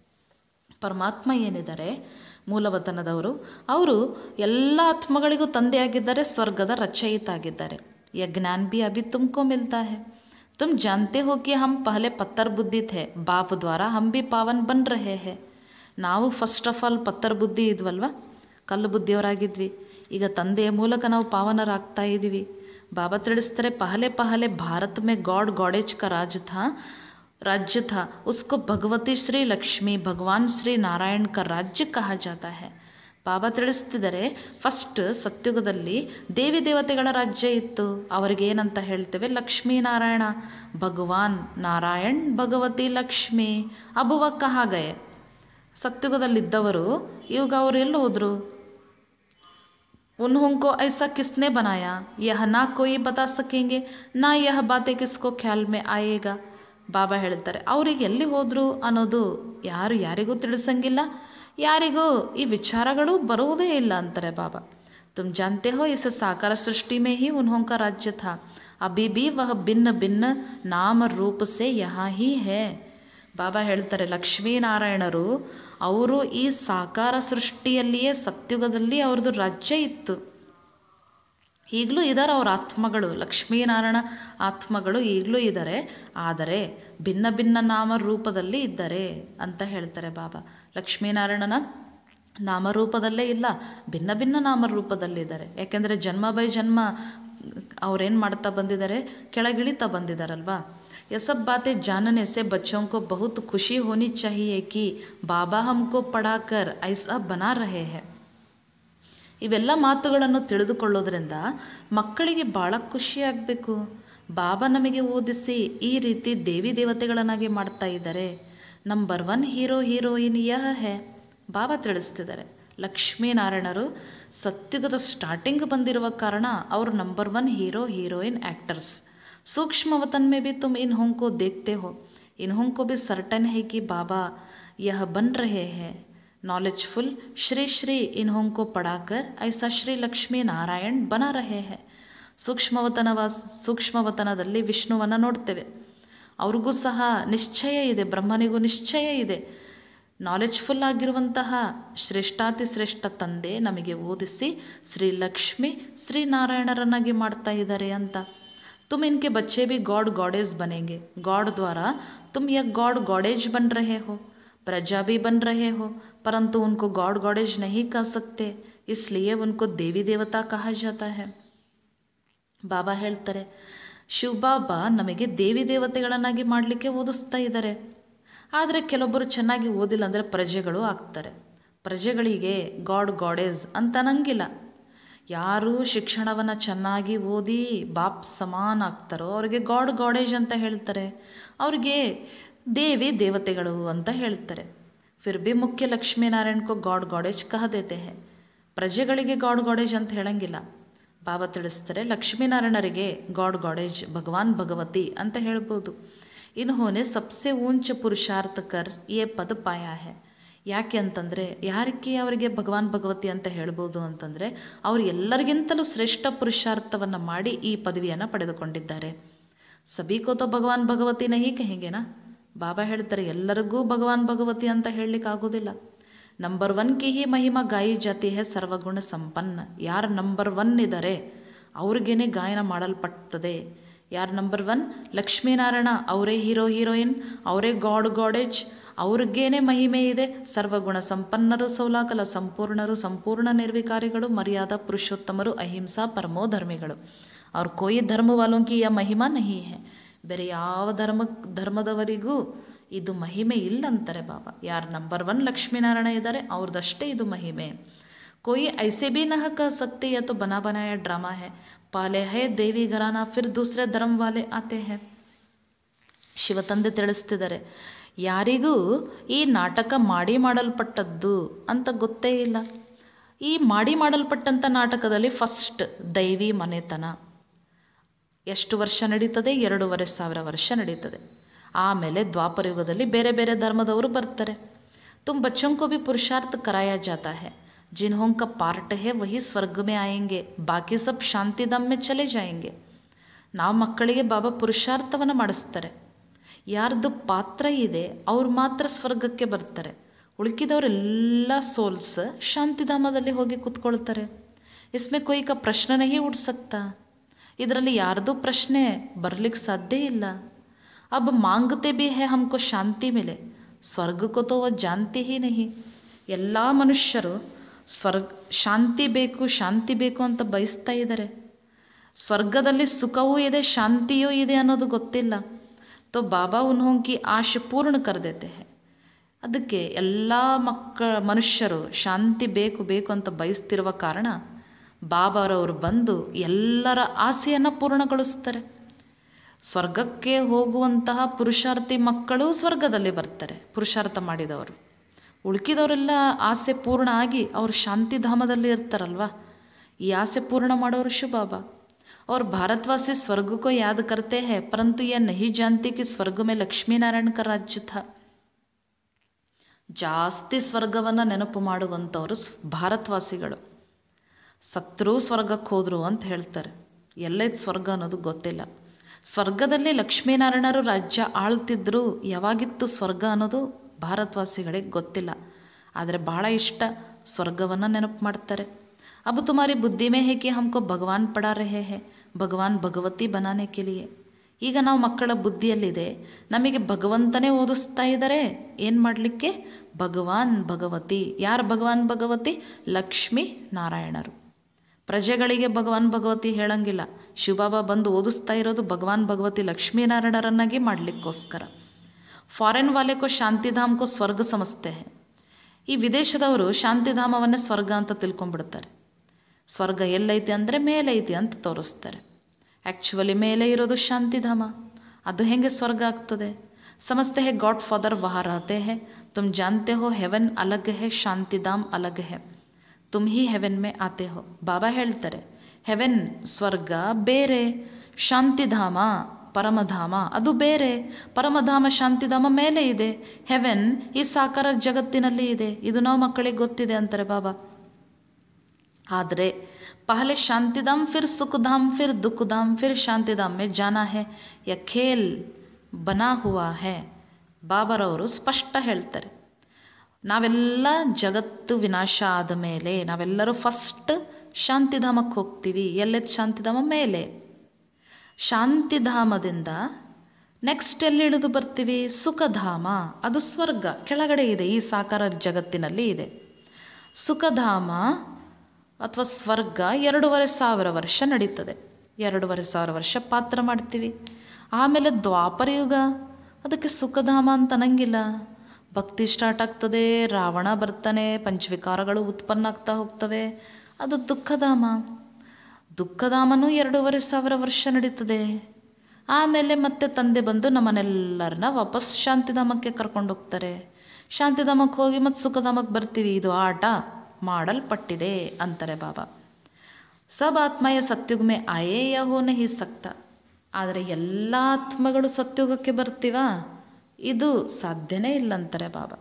ಪರಮಾತ್ಮ ಏನಿದ್ದಾರೆ ಮೂಲವತನದವರು ಅವರು ಎಲ್ಲ ಆತ್ಮಗಳಿಗೂ ತಂದೆಯಾಗಿದ್ದಾರೆ ಸ್ವರ್ಗದ ರಚಯಿತ ಆಗಿದ್ದಾರೆ ಯ ಜ್ಞಾನ್ ಬಿ ಅಭಿ ತುಮಕೋ ಮಿಲ್ತಾ ಹೇ ತುಮ್ ಜಾನ್ತೆ ಹೋ ಕಿ ಹಮ್ ಪಹಲೆ ಪತ್ತರ್ ಬುದ್ಧಿ ಥೇ ಬಾಪ್ ದ್ವಾರ ಹಮ್ ಬಿ ಪಾವನ್ ಬನ್ ರಹೇ ಹೇ ನಾವು ಫಸ್ಟ್ ಆಫ್ ಆಲ್ ಪತ್ತರ್ ಬುದ್ಧಿ ಇದ್ವಲ್ವ ಕಲ್ಲು ಬುದ್ಧಿಯವರಾಗಿದ್ವಿ ಈಗ ತಂದೆಯ ಮೂಲಕ ನಾವು ಪಾವನರಾಗ್ತಾ ಇದ್ದೀವಿ बाबा ತಿಳಿಸ್ತಾರೆ पहले पहले भारत में गॉड गॉडेज का राज था राज्य था उसको भगवती श्री लक्ष्मी भगवान श्री नारायण का राज्य कहा जाता है ಬಾಬಾ ತಿಳಿಸ್ತಿದ್ದಾರೆ ಫಸ್ಟ್ ಸತ್ಯುಗದಲ್ಲಿ ದೇವಿ ದೇವತೆಗಳ ರಾಜ್ಯ ಇತ್ತು ಅವರಿಗೆ ಏನಂತ ಹೇಳ್ತೇವೆ ಲಕ್ಷ್ಮೀನಾರಾಯಣ ಭಗವಾನ್ ನಾರಾಯಣ್ ಭಗವತಿ ಲಕ್ಷ್ಮಿ ಅಬುವ ಕಹಾಗಯೆ ಸತ್ಯುಗದಲ್ಲಿದ್ದವರು ಇವಾಗ ಅವರು ಎಲ್ಲಿ ಹೋದರು उन्हों को ऐसा किसने बनाया यह ना कोई बता सकेंगे ना यह बातें किसको ख्याल में आएगा ಬಾಬಾ ಹೇಳ್ತಾರೆ ಅವ್ರಿಗೆ ಎಲ್ಲಿ ಹೋದರು ಅನ್ನೋದು ಯಾರು ಯಾರಿಗೂ ತಿಳಿಸಂಗಿಲ್ಲ ಯಾರಿಗೂ ಈ ವಿಚಾರಗಳು ಬರುವುದೇ ಇಲ್ಲ ಅಂತಾರೆ ಬಾಬಾ तुम जानते हो इस साकार सृष्टि में ही उन्हों का राज्य था अभी भी वह भिन्न भिन्न नाम रूप से यहाँ ही है ಬಾಬಾ ಹೇಳ್ತಾರೆ ಲಕ್ಷ್ಮೀನಾರಾಯಣರು ಅವರು ಈ ಸಾಕಾರ ಸೃಷ್ಟಿಯಲ್ಲಿಯೇ ಸತ್ಯುಗದಲ್ಲಿ ಅವ್ರದ್ದು ರಾಜ್ಯ ಇತ್ತು ಈಗಲೂ ಇದ್ದಾರೆ ಅವ್ರ ಆತ್ಮಗಳು ಲಕ್ಷ್ಮೀನಾರಾಯಣ ಆತ್ಮಗಳು ಈಗಲೂ ಇದ್ದಾರೆ ಆದರೆ ಭಿನ್ನ ಭಿನ್ನ ನಾಮ ರೂಪದಲ್ಲಿ ಇದ್ದಾರೆ ಅಂತ ಹೇಳ್ತಾರೆ ಬಾಬಾ ಲಕ್ಷ್ಮೀನಾರಾಯಣನ ನಾಮರೂಪದಲ್ಲೇ ಇಲ್ಲ ಭಿನ್ನ ಭಿನ್ನ ನಾಮರೂಪದಲ್ಲಿದ್ದಾರೆ ಯಾಕೆಂದರೆ ಜನ್ಮ ಬೈ ಜನ್ಮ ಅವ್ರೇನು ಮಾಡ್ತಾ ಬಂದಿದ್ದಾರೆ ಕೆಳಗಿಳಿತಾ ಬಂದಿದ್ದಾರಲ್ವಾ ये सब बातें जानने से बच्चों को बहुत खुशी होनी चाहिए कि बाबा हमको पढ़ाकर ऐसा बना रहे हैं ಇವೆಲ್ಲ ಮಾತುಗಳನ್ನು ತಿಳಿದುಕೊಳ್ಳೋದ್ರಿಂದ ಮಕ್ಕಳಿಗೆ ಭಾಳ ಖುಷಿಯಾಗಬೇಕು ಬಾಬಾ ನಮಗೆ ಓದಿಸಿ ಈ ರೀತಿ ದೇವಿ ದೇವತೆಗಳನ್ನಾಗಿ ಮಾಡ್ತಾ ಇದ್ದಾರೆ ನಂಬರ್ ಒನ್ ಹೀರೋ ಹೀರೋಯಿನ್ ಯಹ ಹೇ ಬಾಬಾ ತಿಳಿಸ್ತಿದ್ದಾರೆ ಲಕ್ಷ್ಮೀನಾರಾಯಣರು ಸತ್ಯುಗದ ಸ್ಟಾರ್ಟಿಂಗ್ ಬಂದಿರುವ ಕಾರಣ ಅವರು number one hero heroine actors सूक्ष्म वतन में भी तुम इन्हों को देखते हो इन्हों को भी सर्टन है कि बाबा यह बन रहे हैं नॉलेजफुल श्री श्री इन्हों को पढ़ाकर ऐसा श्री लक्ष्मी नारायण बना रहे हैं ಸೂಕ್ಷ್ಮವತನವ ಸೂಕ್ಷ್ಮವತನದಲ್ಲಿ ವಿಷ್ಣುವನ್ನು ನೋಡ್ತೇವೆ ಅವ್ರಿಗೂ ಸಹ ನಿಶ್ಚಯ ಇದೆ ಬ್ರಹ್ಮನಿಗೂ ನಿಶ್ಚಯ ಇದೆ ನಾಲೆಜ್ಫುಲ್ ಆಗಿರುವಂತಹ ಶ್ರೇಷ್ಠಾತಿ ಶ್ರೇಷ್ಠ ತಂದೆ ನಮಗೆ ಓದಿಸಿ ಶ್ರೀ ಲಕ್ಷ್ಮಿ ಶ್ರೀನಾರಾಯಣರನ್ನಾಗಿ ಮಾಡ್ತಾ ಇದ್ದಾರೆ ಅಂತ तुम इनके बच्चे भी गॉड गॉडेज बनेंगे गॉड द्वारा तुम यह गॉड गॉडेज बन रहे हो प्रजा भी बन रहे हो परंतु उनको गॉड गॉडेज नहीं कह सकते इसलिए उनको देवी देवता कहा जाता है ಬಾಬಾ ಹೇಳ್ತಾರೆ ಶಿವಬಾಬಾ ನಮಗೆ ದೇವಿ ದೇವತೆಗಳನ್ನಾಗಿ ಮಾಡಲಿಕ್ಕೆ ಓದಿಸ್ತಾ ಇದ್ದಾರೆ ಆದರೆ ಕೆಲವೊಬ್ಬರು ಚೆನ್ನಾಗಿ ಓದಿಲ್ಲ ಅಂದರೆ ಪ್ರಜೆಗಳು ಆಗ್ತಾರೆ ಪ್ರಜೆಗಳಿಗೆ ಗಾಡ್ ಗಾಡೇಸ್ ಅಂತ ಅನ್ನಂಗಿಲ್ಲ ಯಾರು ಶಿಕ್ಷಣವನ್ನು ಚೆನ್ನಾಗಿ ಓದಿ ಬಾಪ್ ಸಮಾನ ಆಗ್ತಾರೋ ಅವರಿಗೆ ಗಾಡ್ ಗಾಡೇಜ್ ಅಂತ ಹೇಳ್ತಾರೆ ಅವ್ರಿಗೆ ದೇವಿ ದೇವತೆಗಳು ಅಂತ ಹೇಳ್ತಾರೆ ಫಿರ್ ಬಿ ಮುಖ್ಯ ಲಕ್ಷ್ಮೀನಾರಾಯಣಕ್ಕೂ ಗಾಡ್ ಗಾಡೇಜ್ ಕಹ ದೇತೆ ಹೇ ಪ್ರಜೆಗಳಿಗೆ ಗಾಡ್ ಗಾಡೇಜ್ ಅಂತ ಹೇಳಂಗಿಲ್ಲ ಬಾಬಾ ತಿಳಿಸ್ತಾರೆ ಲಕ್ಷ್ಮೀನಾರಾಯಣರಿಗೆ ಗಾಡ್ ಗಾಡೇಜ್ ಭಗವಾನ್ ಭಗವತಿ ಅಂತ ಹೇಳ್ಬೋದು ಇನ್ಹೋನೆ ಸಬ್ಸೆ ಊಂಚ ಪುರುಷಾರ್ಥ ಕರ್ ಯೇ ಪದ ಪಾಯ ಹೇ ಯಾಕೆ ಅಂತಂದರೆ ಯಾರಿಗೆ ಅವರಿಗೆ ಭಗವಾನ್ ಭಗವತಿ ಅಂತ ಹೇಳ್ಬೋದು ಅಂತಂದರೆ ಅವರು ಎಲ್ಲರಿಗಿಂತಲೂ ಶ್ರೇಷ್ಠ ಪುರುಷಾರ್ಥವನ್ನು ಮಾಡಿ ಈ ಪದವಿಯನ್ನು ಪಡೆದುಕೊಂಡಿದ್ದಾರೆ ಸಭಿ ಕೋತ ಭಗವಾನ್ ಭಗವತಿ ನಹಿ ಕಹೆಂಗೆನಾ ಬಾಬಾ ಹೇಳ್ತಾರೆ ಎಲ್ಲರಿಗೂ ಭಗವಾನ್ ಭಗವತಿ ಅಂತ ಹೇಳಲಿಕ್ಕೆ ಆಗೋದಿಲ್ಲ ನಂಬರ್ ಒನ್ ಕಿ ಹಿ ಮಹಿಮಾ ಗಾಯಿ ಜಾತಿ ಹೇ ಸರ್ವಗುಣ ಸಂಪನ್ನ ಯಾರು ನಂಬರ್ ಒನ್ ಇದ್ದಾರೆ ಅವ್ರಿಗೇನೆ ಗಾಯನ ಮಾಡಲ್ಪಡ್ತದೆ ಯಾರು ನಂಬರ್ ಒನ್ ಲಕ್ಷ್ಮೀನಾರಾಯಣ ಅವರೇ ಹೀರೋ ಹೀರೋಯಿನ್ ಅವರೇ ಗಾಡ್ ಗಾಡೇಜ್ ಅವ್ರಿಗೇನೆ ಮಹಿಮೆ ಇದೆ ಸರ್ವಗುಣ ಸಂಪನ್ನರು ಸೌಲಾಕಲ ಸಂಪೂರ್ಣರು ಸಂಪೂರ್ಣ ನಿರ್ವಿಕಾರಿಗಳು ಮರ್ಯಾದಾ ಪುರುಷೋತ್ತಮರು ಅಹಿಂಸಾ ಪರಮೋಧರ್ಮಿಗಳು ಅವ್ರ ಕೋಯಿ ಧರ್ಮ ವಾಲೋಂಕಿ ಯಾ ಮಹಿಮಾ ನಹಿ ಹೇ ಬೇರೆ ಯಾವ ಧರ್ಮ ಧರ್ಮದವರಿಗೂ ಇದು ಮಹಿಮೆ ಇಲ್ಲ ಅಂತಾರೆ ಬಾಬಾ ಯಾರು ನಂಬರ್ ಒನ್ ಲಕ್ಷ್ಮೀನಾರಾಯಣ ಇದ್ದಾರೆ ಅವ್ರದ್ದಷ್ಟೇ ಇದು ಮಹಿಮೆ कोई ऐसे भी न कह सकते यह तो बना बनाया ड्रामा है पाले है देवी घराना फिर दूसरे धर्म वाले आते हैं ಶಿವತಂದೆ ತಿಳಿಸ್ತಿದ್ದಾರೆ ಯಾರಿಗೂ ಈ ನಾಟಕ ಮಾಡಿ ಮಾಡಲ್ಪಟ್ಟದ್ದು ಅಂತ ಗೊತ್ತೇ ಇಲ್ಲ ಈ ಮಾಡಿ ಮಾಡಲ್ಪಟ್ಟಂಥ ನಾಟಕದಲ್ಲಿ ಫಸ್ಟ್ ದೈವಿ ಮನೆತನ ಎಷ್ಟು ವರ್ಷ ನಡೀತದೆ ಎರಡೂವರೆ ಸಾವಿರ ವರ್ಷ ನಡೀತದೆ ಆಮೇಲೆ ದ್ವಾಪರ ಯುಗದಲ್ಲಿ ಬೇರೆ ಬೇರೆ ಧರ್ಮದವರು ಬರ್ತಾರೆ तुम बच्चों को भी पुरुषार्थ कराया जाता है जिन्हों का पार्ट है वही स्वर्ग में आएंगे बाकी सब ಶಾಂತಿಧಾಮ್ में ಚಲೆ ಜಾಯೆಂಗೆ ನಾವು ಮಕ್ಕಳಿಗೆ ಬಾಬಾ ಪುರುಷಾರ್ಥವನ್ನು ಮಾಡಿಸ್ತಾರೆ ಯಾರ್ದು ಪಾತ್ರ ಇದೆ ಅವ್ರು ಮಾತ್ರ ಸ್ವರ್ಗಕ್ಕೆ ಬರ್ತಾರೆ ಉಳುಕಿದವರೆಲ್ಲ ಸೋಲ್ಸ್ ಶಾಂತಿಧಾಮದಲ್ಲಿ ಹೋಗಿ ಕೂತ್ಕೊಳ್ತಾರೆ ಇಸ್ಮೆ ಕೊಯ್ ಕ ಪ್ರಶ್ನೆ ನಹಿ ಉಡ್ ಸಕ್ತಾ ಇದರಲ್ಲಿ ಯಾರ್ದು ಪ್ರಶ್ನೆ ಬರಲಿಕ್ಕೆ ಸಾಧ್ಯ ಇಲ್ಲ अब मांगते भी है हमको ಶಾಂತಿ ಮಿಲೆ ಸ್ವರ್ಗ ಕೋ ತೋ ಜಾನ್ತಿ ಹಿ ನಹಿ ಎಲ್ಲ ಮನುಷ್ಯರು ಸ್ವರ್ಗ ಶಾಂತಿ ಬೇಕು ಶಾಂತಿ ಬೇಕು ಅಂತ ಬಯಸ್ತಾ ಇದ್ದಾರೆ ಸ್ವರ್ಗದಲ್ಲಿ ಸುಖವೂ ಇದೆ ಶಾಂತಿಯೂ ಇದೆ ಅನ್ನೋದು ಗೊತ್ತಿಲ್ಲ ತೋ ಬಾಬಾ ಉನ್ಹೋಂಕಿ ಆಶೆ ಪೂರ್ಣ ಕರೆದೈತೆ ಅದಕ್ಕೆ ಎಲ್ಲ ಮಕ್ಕ ಮನುಷ್ಯರು ಶಾಂತಿ ಬೇಕು ಬೇಕು ಅಂತ ಬಯಸ್ತಿರುವ ಕಾರಣ ಬಾಬಾರವರು ಬಂದು ಎಲ್ಲರ ಆಸೆಯನ್ನು ಪೂರ್ಣಗೊಳಿಸ್ತಾರೆ ಸ್ವರ್ಗಕ್ಕೆ ಹೋಗುವಂತಹ ಪುರುಷಾರ್ಥಿ ಮಕ್ಕಳು ಸ್ವರ್ಗದಲ್ಲಿ ಬರ್ತಾರೆ ಪುರುಷಾರ್ಥ ಮಾಡಿದವರು ಉಳುಕಿದವರೆಲ್ಲ ಆಸೆ ಪೂರ್ಣ ಆಗಿ ಅವರು ಶಾಂತಿಧಾಮದಲ್ಲಿ ಇರ್ತಾರಲ್ವ ಈ ಆಸೆ ಪೂರ್ಣ ಮಾಡೋರು ಶಿವಬಾಬಾ और भारतवासी स्वर्ग को याद करते हैं परंतु यह नहीं जानते कि स्वर्ग में लक्ष्मी नारायण का राज्य था ಜಾಸ್ತಿ ಸ್ವರ್ಗವನ್ನು ನೆನಪು ಮಾಡುವಂಥವರು ಸ್- ಭಾರತವಾಸಿಗಳು ಸತ್ರೂ ಸ್ವರ್ಗಕ್ಕೆ ಹೋದರು ಅಂತ ಹೇಳ್ತಾರೆ ಎಲ್ಲೈತೆ ಸ್ವರ್ಗ ಅನ್ನೋದು ಗೊತ್ತಿಲ್ಲ ಸ್ವರ್ಗದಲ್ಲಿ ಲಕ್ಷ್ಮೀನಾರಾಯಣರು ರಾಜ್ಯ ಆಳ್ತಿದ್ರು ಯಾವಾಗಿತ್ತು ಸ್ವರ್ಗ ಅನ್ನೋದು ಭಾರತವಾಸಿಗಳಿಗೆ ಗೊತ್ತಿಲ್ಲ ಆದರೆ ಭಾಳ ಇಷ್ಟ ಸ್ವರ್ಗವನ್ನು ನೆನಪು ಮಾಡ್ತಾರೆ अब तुम्हारी बुद्धि में है कि हमको भगवान पढ़ा रहे हैं ಭಗವಾನ್ ಭಗವತಿ बनाने के लिए ಈಗ ನಾವು ಮಕ್ಕಳ ಬುದ್ಧಿಯಲ್ಲಿದೆ ನಮಗೆ ಭಗವಂತನೇ ಓದಿಸ್ತಾ ಇದ್ದಾರೆ ಏನು ಮಾಡಲಿಕ್ಕೆ ಭಗವಾನ್ ಭಗವತಿ ಯಾರು ಭಗವಾನ್ ಭಗವತಿ ಲಕ್ಷ್ಮೀ ನಾರಾಯಣರು ಪ್ರಜೆಗಳಿಗೆ ಭಗವಾನ್ ಭಗವತಿ ಹೇಳಂಗಿಲ್ಲ ಶಿವಬಾಬಾ ಬಂದು ಓದಿಸ್ತಾ ಇರೋದು ಭಗವಾನ್ ಭಗವತಿ ಲಕ್ಷ್ಮೀನಾರಾಯಣರನ್ನಾಗಿ ಮಾಡಲಿಕ್ಕೋಸ್ಕರ ಫಾರಿನ್ ವಾಲೆ ಕೋ ಶಾಂತಿಧಾಮ್ ಕೋ ಸ್ವರ್ಗ ಸಮಸ್ತೆ ಹೇ ಈ ವಿದೇಶದವರು ಶಾಂತಿಧಾಮವನ್ನೇ ಸ್ವರ್ಗ ಅಂತ ತಿಳ್ಕೊಂಡ್ಬಿಡ್ತಾರೆ ಸ್ವರ್ಗ ಎಲ್ಲೈತಿ ಅಂದರೆ ಮೇಲೈತಿ ಅಂತ ತೋರಿಸ್ತಾರೆ ಆ್ಯಕ್ಚುಲಿ ಮೇಲೆ ಇರೋದು ಶಾಂತಿಧಾಮ ಅದು ಹೇಗೆ ಸ್ವರ್ಗ ಆಗ್ತದೆ ಸಮಸ್ತೆ ಹೇ ಗಾಡ್ ಫಾದರ್ ವಹ ರಹತೆ ಹೇ ತುಮ್ ಜಾನ್ತೆ ಹೋ ಹೆವೆನ್ ಅಲಗ್ ಹೇ ಶಾಂತಿಧಾಮ್ ಅಲಗ್ ಹೇ ತುಮ್ ಹಿ ಹೆವೆನ್ ಮೇ ಆತೆ ಹೋ ಬಾಬಾ ಹೇಳ್ತಾರೆ ಹೆವೆನ್ ಸ್ವರ್ಗ ಬೇರೆ ಶಾಂತಿಧಾಮ ಪರಮಧಾಮ ಅದು ಬೇರೆ ಪರಮಧಾಮ ಶಾಂತಿಧಾಮ ಮೇಲೆ ಇದೆ ಹೆವೆನ್ ಈ ಸಾಕಾರ ಜಗತ್ತಿನಲ್ಲಿ ಇದೆ ಇದು ನಾವು ಮಕ್ಕಳಿಗೆ ಗೊತ್ತಿದೆ ಅಂತಾರೆ ಬಾಬಾ ಆದರೆ पहले शांतिधाम फिर सुखधाम फिर दुखधाम फिर शांतिधाम में जाना है यह खेल ಬನಾ ಹುವಾ ಹೇ ಬಾಬರವರು ಸ್ಪಷ್ಟ ಹೇಳ್ತಾರೆ ನಾವೆಲ್ಲ ಜಗತ್ತು ವಿನಾಶ ಆದ ಮೇಲೆ ನಾವೆಲ್ಲರೂ ಫಸ್ಟ್ ಶಾಂತಿಧಾಮಕ್ಕೆ ಹೋಗ್ತೀವಿ ಎಲ್ಲೆದ್ದು ಶಾಂತಿಧಾಮ ಮೇಲೆ ಶಾಂತಿಧಾಮದಿಂದ ನೆಕ್ಸ್ಟ್ ಎಲ್ಲಿ ಇಳಿದು ಬರ್ತೀವಿ ಸುಖಧಾಮ ಅದು ಸ್ವರ್ಗ ಕೆಳಗಡೆ ಇದೆ ಈ ಸಾಕಾರ ಜಗತ್ತಿನಲ್ಲಿ ಇದೆ ಸುಖಧಾಮ ಅಥವಾ ಸ್ವರ್ಗ ಎರಡೂವರೆ ಸಾವಿರ ವರ್ಷ ನಡೀತದೆ ಎರಡೂವರೆ ಸಾವಿರ ವರ್ಷ ಪಾತ್ರ ಮಾಡ್ತೀವಿ ಆಮೇಲೆ ದ್ವಾಪರ ಯುಗ ಅದಕ್ಕೆ ಸುಖಧಾಮ ಅಂತ ಅನ್ನಂಗಿಲ್ಲ ಭಕ್ತಿ ಸ್ಟಾರ್ಟ್ ಆಗ್ತದೆ ರಾವಣ ಬರ್ತಾನೆ ಪಂಚವಿಕಾರಗಳು ಉತ್ಪನ್ನ ಆಗ್ತಾ ಹೋಗ್ತವೆ ಅದು ದುಃಖಧಾಮ ದುಃಖಧಾಮನೂ ಎರಡೂವರೆ ಸಾವಿರ ವರ್ಷ ನಡೀತದೆ ಆಮೇಲೆ ಮತ್ತೆ ತಂದೆ ಬಂದು ನಮ್ಮನ್ನೆಲ್ಲರನ್ನ ವಾಪಸ್ ಶಾಂತಿಧಾಮಕ್ಕೆ ಕರ್ಕೊಂಡು ಹೋಗ್ತಾರೆ ಶಾಂತಿಧಾಮಕ್ಕೆ ಹೋಗಿ ಮತ್ತು ಸುಖಧಾಮಕ್ಕೆ ಬರ್ತೀವಿ ಇದು ಆಟ ಮಾಡಲ್ಪಟ್ಟಿದೆ ಅಂತಾರೆ ಬಾಬಾ ಸಬ್ ಆತ್ಮಯ ಸತ್ಯುಗಮೆ ಆಯೇ ಯಹೋ ನಹಿ ಸಕ್ತ ಆದರೆ ಎಲ್ಲ ಆತ್ಮಗಳು ಸತ್ಯುಗಕ್ಕೆ ಬರ್ತೀವಾ ಇದು ಸಾಧ್ಯನೇ ಇಲ್ಲ ಅಂತಾರೆ ಬಾಬಾ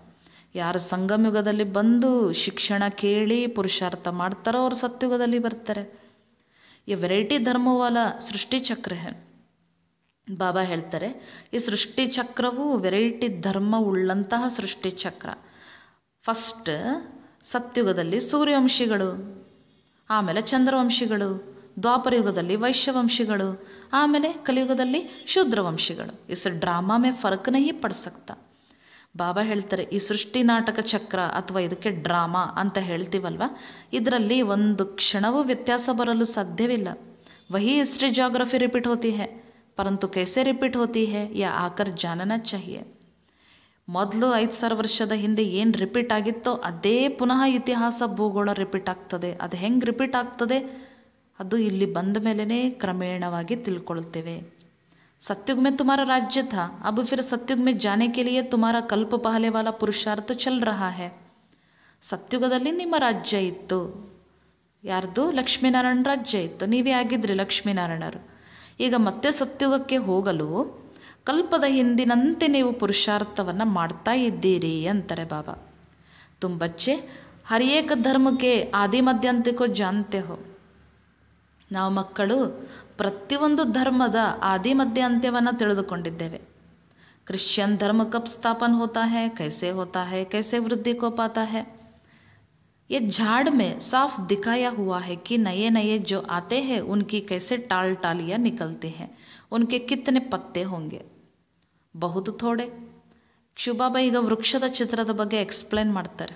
ಯಾರು ಸಂಗಮಯುಗದಲ್ಲಿ ಬಂದು ಶಿಕ್ಷಣ ಕೇಳಿ ಪುರುಷಾರ್ಥ ಮಾಡ್ತಾರೋ ಅವ್ರು ಸತ್ಯುಗದಲ್ಲಿ ಬರ್ತಾರೆ ये वैरायटी धर्मों वाला सृष्टि चक्र है ಬಾಬಾ ಹೇಳ್ತಾರೆ ಈ ಸೃಷ್ಟಿ ಚಕ್ರವು ವೆರೈಟಿ ಧರ್ಮ ಉಳ್ಳಂತಹ ಸೃಷ್ಟಿ ಚಕ್ರ ಫಸ್ಟ್ ಸತ್ಯುಗದಲ್ಲಿ ಸೂರ್ಯವಂಶಿಗಳು ಆಮೇಲೆ ಚಂದ್ರವಂಶಿಗಳು ದ್ವಾಪರಯುಗದಲ್ಲಿ ವೈಶ್ಯವಂಶಿಗಳು ಆಮೇಲೆ ಕಲಿಯುಗದಲ್ಲಿ ಶೂದ್ರವಂಶಿಗಳು ಇಸ್ ಡ್ರಾಮಾ ಮೇ ಫರ್ಕ್ ನಹಿ ಪಡ್ ಸಕ್ತಾ ಬಾಬಾ ಹೇಳ್ತಾರೆ ಈ ಸೃಷ್ಟಿ ನಾಟಕ ಚಕ್ರ ಅಥವಾ ಇದಕ್ಕೆ ಡ್ರಾಮಾ ಅಂತ ಹೇಳ್ತೀವಲ್ವ ಇದರಲ್ಲಿ ಒಂದು ಕ್ಷಣವೂ ವ್ಯತ್ಯಾಸ ಬರಲು ಸಾಧ್ಯವಿಲ್ಲ ವಹಿ ಹಿಸ್ಟ್ರಿ ಜಾಗ್ರಫಿ ರಿಪೀಟ್ ಹೋತಿ ಹೇ ಪರಂತು ಕೈಸೆ ರಿಪೀಟ್ ಹೋತಿ ಹೇ ಯಾ ಆಕರ್ ಜಾನನ ಚಾಹಿಯೆ ಮೊದಲು ಐದು ಸಾವಿರ ವರ್ಷದ ಹಿಂದೆ ಏನು ರಿಪೀಟ್ ಆಗಿತ್ತೋ ಅದೇ ಪುನಃ ಇತಿಹಾಸ ಭೂಗೋಳ ರಿಪೀಟ್ ಆಗ್ತದೆ ಅದು ಹೆಂಗೆ ರಿಪೀಟ್ ಆಗ್ತದೆ ಅದು ಇಲ್ಲಿ ಬಂದ ಮೇಲೇ ಕ್ರಮೇಣವಾಗಿ ತಿಳ್ಕೊಳ್ತೇವೆ सत्युग में तुम्हारा राज्य था अब फिर सत्युग में जाने के लिए तुम्हारा कल्प पहले वाला पुरुषार्थ चल रहा है ಸತ್ಯುಗದಲ್ಲಿ ನಿಮ್ಮ ರಾಜ್ಯ ಇತ್ತು ಯಾರ್ದು ಲಕ್ಷ್ಮೀನಾರಾಯಣ ರಾಜ್ಯ ಇತ್ತು ನೀವೇ ಆಗಿದ್ರಿ ಲಕ್ಷ್ಮೀನಾರಾಯಣರು ಈಗ ಮತ್ತೆ ಸತ್ಯುಗಕ್ಕೆ ಹೋಗಲು ಕಲ್ಪದ ಹಿಂದಿನಂತೆ ನೀವು ಪುರುಷಾರ್ಥವನ್ನು ಮಾಡ್ತಾ ಇದ್ದೀರಿ ಅಂತಾರೆ ಬಾಬಾ ತುಮ್ ಬಚ್ಚೆ ಹರ್ ಏಕ ಧರ್ಮಕ್ಕೆ ಆದಿ ಮಧ್ಯಾಂತಿಕೋ ಜಾನ್ತೆ ಹೋ ನಾವು ಮಕ್ಕಳು ಪ್ರತಿಯೊಂದು ಧರ್ಮದ ಆದಿ ಮಧ್ಯ ಅಂತ್ಯವನ್ನು ತಿಳಿದುಕೊಂಡಿದ್ದೇವೆ क्रिश्चियन धर्म कब स्थापन होता है कैसे होता है कैसे वृद्धि को पाता है ये झाड़ में साफ दिखाया हुआ है कि नए नए जो आते हैं उनकी कैसे टाल टालियाँ निकलती हैं उनके कितने पत्ते होंगे ಬಹುದು ಥೋಡೆ ಶಿವಬಾಬಾ ಈಗ ವೃಕ್ಷದ ಚಿತ್ರದ ಬಗ್ಗೆ ಎಕ್ಸ್ಪ್ಲೇನ್ ಮಾಡ್ತಾರೆ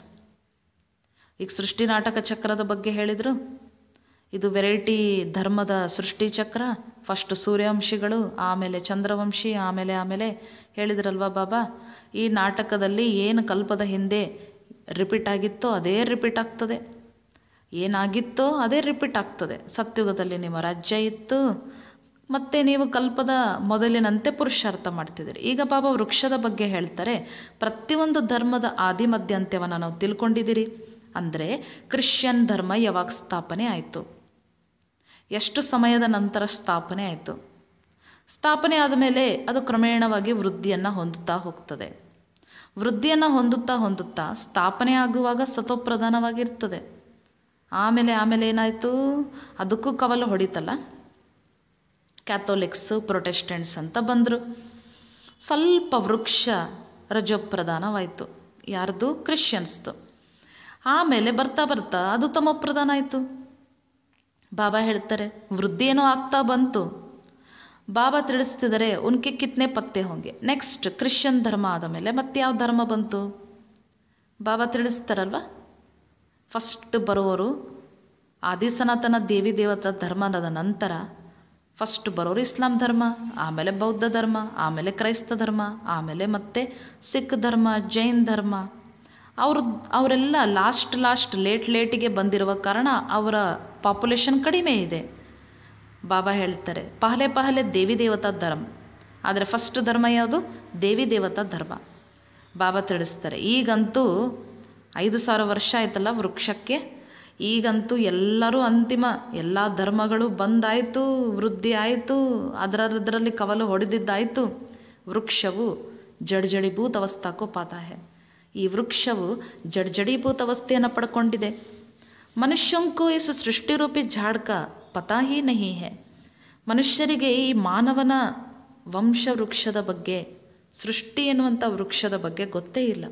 ಈಗ ಸೃಷ್ಟಿ ನಾಟಕ ಚಕ್ರದ ಬಗ್ಗೆ ಹೇಳಿದರು ಇದು ವೆರೈಟಿ ಧರ್ಮದ ಸೃಷ್ಟಿ ಚಕ್ರ ಫಸ್ಟ್ ಸೂರ್ಯವಂಶಿಗಳು ಆಮೇಲೆ ಚಂದ್ರವಂಶಿ ಆಮೇಲೆ ಆಮೇಲೆ ಹೇಳಿದ್ರಲ್ವ ಬಾಬಾ ಈ ನಾಟಕದಲ್ಲಿ ಏನು ಕಲ್ಪದ ಹಿಂದೆ ರಿಪೀಟ್ ಆಗಿತ್ತೋ ಅದೇ ರಿಪೀಟ್ ಆಗ್ತದೆ ಏನಾಗಿತ್ತೋ ಅದೇ ರಿಪೀಟ್ ಆಗ್ತದೆ ಸತ್ಯುಗದಲ್ಲಿ ನಿಮ್ಮ ರಾಜ್ಯ ಇತ್ತು ಮತ್ತು ನೀವು ಕಲ್ಪದ ಮೊದಲಿನಂತೆ ಪುರುಷಾರ್ಥ ಮಾಡ್ತಿದ್ದೀರಿ ಈಗ ಬಾಬಾ ವೃಕ್ಷದ ಬಗ್ಗೆ ಹೇಳ್ತಾರೆ ಪ್ರತಿಯೊಂದು ಧರ್ಮದ ಆದಿ ಮಧ್ಯಾಂತ್ಯವನ್ನು ನಾವು ತಿಳ್ಕೊಂಡಿದ್ದೀರಿ ಅಂದರೆ ಕ್ರಿಶ್ಚಿಯನ್ ಧರ್ಮ ಯಾವಾಗ ಸ್ಥಾಪನೆ ಆಯಿತು ಎಷ್ಟು ಸಮಯದ ನಂತರ ಸ್ಥಾಪನೆ ಆಯಿತು ಸ್ಥಾಪನೆ ಆದಮೇಲೆ ಅದು ಕ್ರಮೇಣವಾಗಿ ವೃದ್ಧಿಯನ್ನು ಹೊಂದುತ್ತಾ ಹೋಗ್ತದೆ ವೃದ್ಧಿಯನ್ನು ಹೊಂದುತ್ತಾ ಹೊಂದುತ್ತಾ ಸ್ಥಾಪನೆ ಆಗುವಾಗ ಸತೋಪ್ರಧಾನವಾಗಿರ್ತದೆ ಆಮೇಲೆ ಆಮೇಲೆ ಏನಾಯಿತು ಅದಕ್ಕೂ ಕವಲು ಹೊಡಿತಲ್ಲ ಕ್ಯಾಥೋಲಿಕ್ಸು ಪ್ರೊಟೆಸ್ಟೆಂಟ್ಸ್ ಅಂತ ಬಂದರು ಸ್ವಲ್ಪ ವೃಕ್ಷ ರಜೋಪ್ರಧಾನವಾಯಿತು ಯಾರ್ದು ಕ್ರಿಶ್ಚಿಯನ್ಸ್ದು ಆಮೇಲೆ ಬರ್ತಾ ಬರ್ತಾ ಅದು ತಮ್ಮ ಪ್ರಧಾನ ಆಯಿತು ಬಾಬಾ ಹೇಳ್ತಾರೆ ವೃದ್ಧಿ ಏನೋ ಆಗ್ತಾ ಬಂತು ಬಾಬಾ ತಿಳಿಸ್ತಿದ್ದಾರೆ ಉನ್ಕೆ ಕಿತ್ನೆ ಪತ್ತೆ ಹೋಂಗೆ ನೆಕ್ಸ್ಟ್ ಕ್ರಿಶ್ಚಿಯನ್ ಧರ್ಮ ಆದ ಮೇಲೆ ಮತ್ತೆ ಯಾವ ಧರ್ಮ ಬಂತು ಬಾಬಾ ತಿಳಿಸ್ತಾರಲ್ವ ಫಸ್ಟ್ ಬರೋರು ಆದಿ ಸನಾತನ ದೇವಿ ದೇವತಾ ಧರ್ಮದ ನಂತರ ಫಸ್ಟ್ ಬರೋರು ಇಸ್ಲಾಂ ಧರ್ಮ ಆಮೇಲೆ ಬೌದ್ಧ ಧರ್ಮ ಆಮೇಲೆ ಕ್ರೈಸ್ತ ಧರ್ಮ ಆಮೇಲೆ ಮತ್ತೆ ಸಿಖ್ ಧರ್ಮ ಜೈನ್ ಧರ್ಮ ಅವರು ಅವರೆಲ್ಲ ಲಾಸ್ಟ್ ಲಾಸ್ಟ್ ಲೇಟ್ ಲೇಟಿಗೆ ಬಂದಿರುವ ಕಾರಣ ಅವರ ಪಾಪ್ಯುಲೇಷನ್ ಕಡಿಮೆ ಇದೆ ಬಾಬಾ ಹೇಳ್ತಾರೆ ಪಹಲೆ ಪಹಲೆ ದೇವಿ ದೇವತಾ ಧರ್ಮ ಆದರೆ ಫಸ್ಟ್ ಧರ್ಮ ಯಾವುದು ದೇವಿ ದೇವತಾ ಧರ್ಮ ಬಾಬಾ ತಿಳಿಸ್ತಾರೆ ಈಗಂತೂ ಐದು ಸಾವಿರ ವರ್ಷ ಆಯ್ತಲ್ಲ ವೃಕ್ಷಕ್ಕೆ ಈಗಂತೂ ಎಲ್ಲರೂ ಅಂತಿಮ ಎಲ್ಲ ಧರ್ಮಗಳು ಬಂದಾಯಿತು ವೃದ್ಧಿ ಆಯಿತು ಅದರದರಲ್ಲಿ ಕವಲು ಹೊಡೆದಿದ್ದಾಯಿತು ವೃಕ್ಷವು ಜಡ್ಜಡಿಭೂತ ಅವಸ್ಥಾಕೋ ಪಾತ ಹೇ ಈ ವೃಕ್ಷವು ಜಡ್ಜಡೀಭೂತ ಅವಸ್ಥೆಯನ್ನು ಪಡ್ಕೊಂಡಿದೆ ಮನುಷ್ಯಂಕೂ ಇಸ್ ಸೃಷ್ಟಿರೂಪಿ ಝಾಡ್ಕ ಪತಾ ಹಿ ನಹಿ ಹೇ ಮನುಷ್ಯರಿಗೆ ಈ ಮಾನವನ ವಂಶ ವೃಕ್ಷದ ಬಗ್ಗೆ ಸೃಷ್ಟಿ ಎನ್ನುವಂಥ ವೃಕ್ಷದ ಬಗ್ಗೆ ಗೊತ್ತೇ ಇಲ್ಲ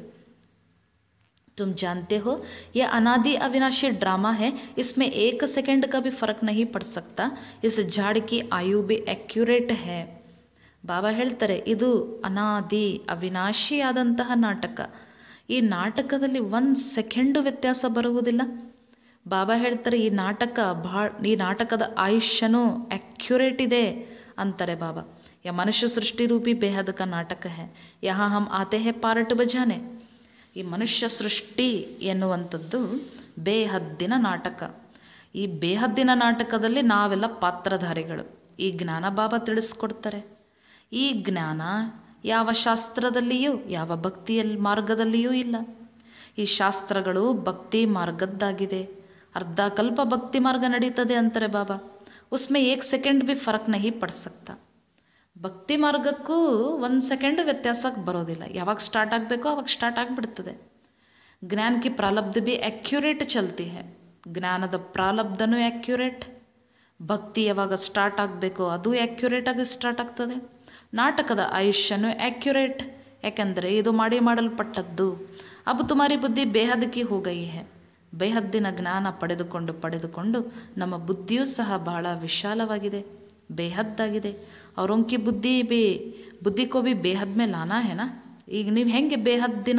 तुम जानते हो यह अनादि अविनाशी ड्रामा है इसमें एक सेकंड का भी फर्क नहीं पड़ सकता इस झाड़ की आयु भी एक्यूरेट है ಬಾಬಾ ಹೇಳ್ತಾರೆ ಇದು ಅನಾದಿ ಅವಿನಾಶಿಯಾದಂತಹ ನಾಟಕ ಈ ನಾಟಕದಲ್ಲಿ ಒಂದು ಸೆಕೆಂಡು ವ್ಯತ್ಯಾಸ ಬರುವುದಿಲ್ಲ ಬಾಬಾ ಹೇಳ್ತಾರೆ ಈ ನಾಟಕ ಭಾಳ ಈ ನಾಟಕದ ಆಯುಷ್ಯನೂ ಅಕ್ಯುರೇಟ್ ಇದೆ ಅಂತಾರೆ ಬಾಬಾ ಯಾ ಮನುಷ್ಯ ಸೃಷ್ಟಿ ರೂಪಿ ಬೇಹದ್ ಕಾ ನಾಟಕ ಹೇ ಯಹಾ ಹಮ್ ಆತೆ ಹೇ ಪಾರ್ಟ್ ಬಜಾನೆ ಈ ಮನುಷ್ಯ ಸೃಷ್ಟಿ ಎನ್ನುವಂಥದ್ದು ಬೇಹದ್ದಿನ ನಾಟಕ ಈ ಬೇಹದ್ದಿನ ನಾಟಕದಲ್ಲಿ ನಾವೆಲ್ಲ ಪಾತ್ರಧಾರಿಗಳು ಈ ಜ್ಞಾನ ಬಾಬಾ ತಿಳಿಸ್ಕೊಡ್ತಾರೆ ಈ ಜ್ಞಾನ ಯಾವ ಶಾಸ್ತ್ರದಲ್ಲಿಯೂ ಯಾವ ಭಕ್ತಿಯಲ್ಲಿ ಮಾರ್ಗದಲ್ಲಿಯೂ ಇಲ್ಲ ಈ ಶಾಸ್ತ್ರಗಳು ಭಕ್ತಿ ಮಾರ್ಗದ್ದಾಗಿದೆ ಅರ್ಧ ಕಲ್ಪ ಭಕ್ತಿ ಮಾರ್ಗ ನಡೀತದೆ ಅಂತಾರೆ ಬಾಬಾ ಉಸ್ಮೆ ಏಕ್ ಸೆಕೆಂಡ್ ಬಿ ಫರಕ್ ನಹಿ ಪಡ್ ಸಕ್ತಾ ಭಕ್ತಿ ಮಾರ್ಗಕ್ಕೂ ಒಂದು ಸೆಕೆಂಡ್ ವ್ಯತ್ಯಾಸಕ್ಕೆ ಬರೋದಿಲ್ಲ ಯಾವಾಗ ಸ್ಟಾರ್ಟ್ ಆಗಬೇಕೋ ಅವಾಗ ಸ್ಟಾರ್ಟ್ ಆಗಿಬಿಡ್ತದೆ ज्ञान की प्रालब्ध भी एक्यूरेट चलती है ಜ್ಞಾನದ ಪ್ರಾಲಬ್ಧನೂ ಆ್ಯಕ್ಯುರೇಟ್ ಭಕ್ತಿ ಯಾವಾಗ ಸ್ಟಾರ್ಟ್ ಆಗಬೇಕೋ ಅದು ಆ್ಯಕ್ಯುರೇಟಾಗಿ ಸ್ಟಾರ್ಟ್ ಆಗ್ತದೆ ನಾಟಕದ ಆಯುಷ್ಯನೂ ಆ್ಯಕ್ಯುರೇಟ್ ಯಾಕೆಂದರೆ ಇದು ಮಾಡಿ ಮಾಡಲ್ಪಟ್ಟದ್ದು ಅಬ್ ತುಮಾರಿ ಬುದ್ಧಿ ಬೇಹದ್ಕಿ ಹೋಗೈ ಹೇ ಬೇಹದ್ದಿನ ಜ್ಞಾನ ಪಡೆದುಕೊಂಡು ಪಡೆದುಕೊಂಡು ನಮ್ಮ ಬುದ್ಧಿಯೂ ಸಹ ಬಹಳ ವಿಶಾಲವಾಗಿದೆ ಬೇಹದ್ದಾಗಿದೆ ಅವರೊಂಕಿ ಬುದ್ಧಿ ಬಿ ಬುದ್ಧಿ ಕೋ ಬಿ ಬೇಹದ್ ಮೇಲೆ ಲಾನಾ ಹೇನಾ ಈಗ ನೀವು ಹೆಂಗೆ ಬೇಹದ್ದಿನ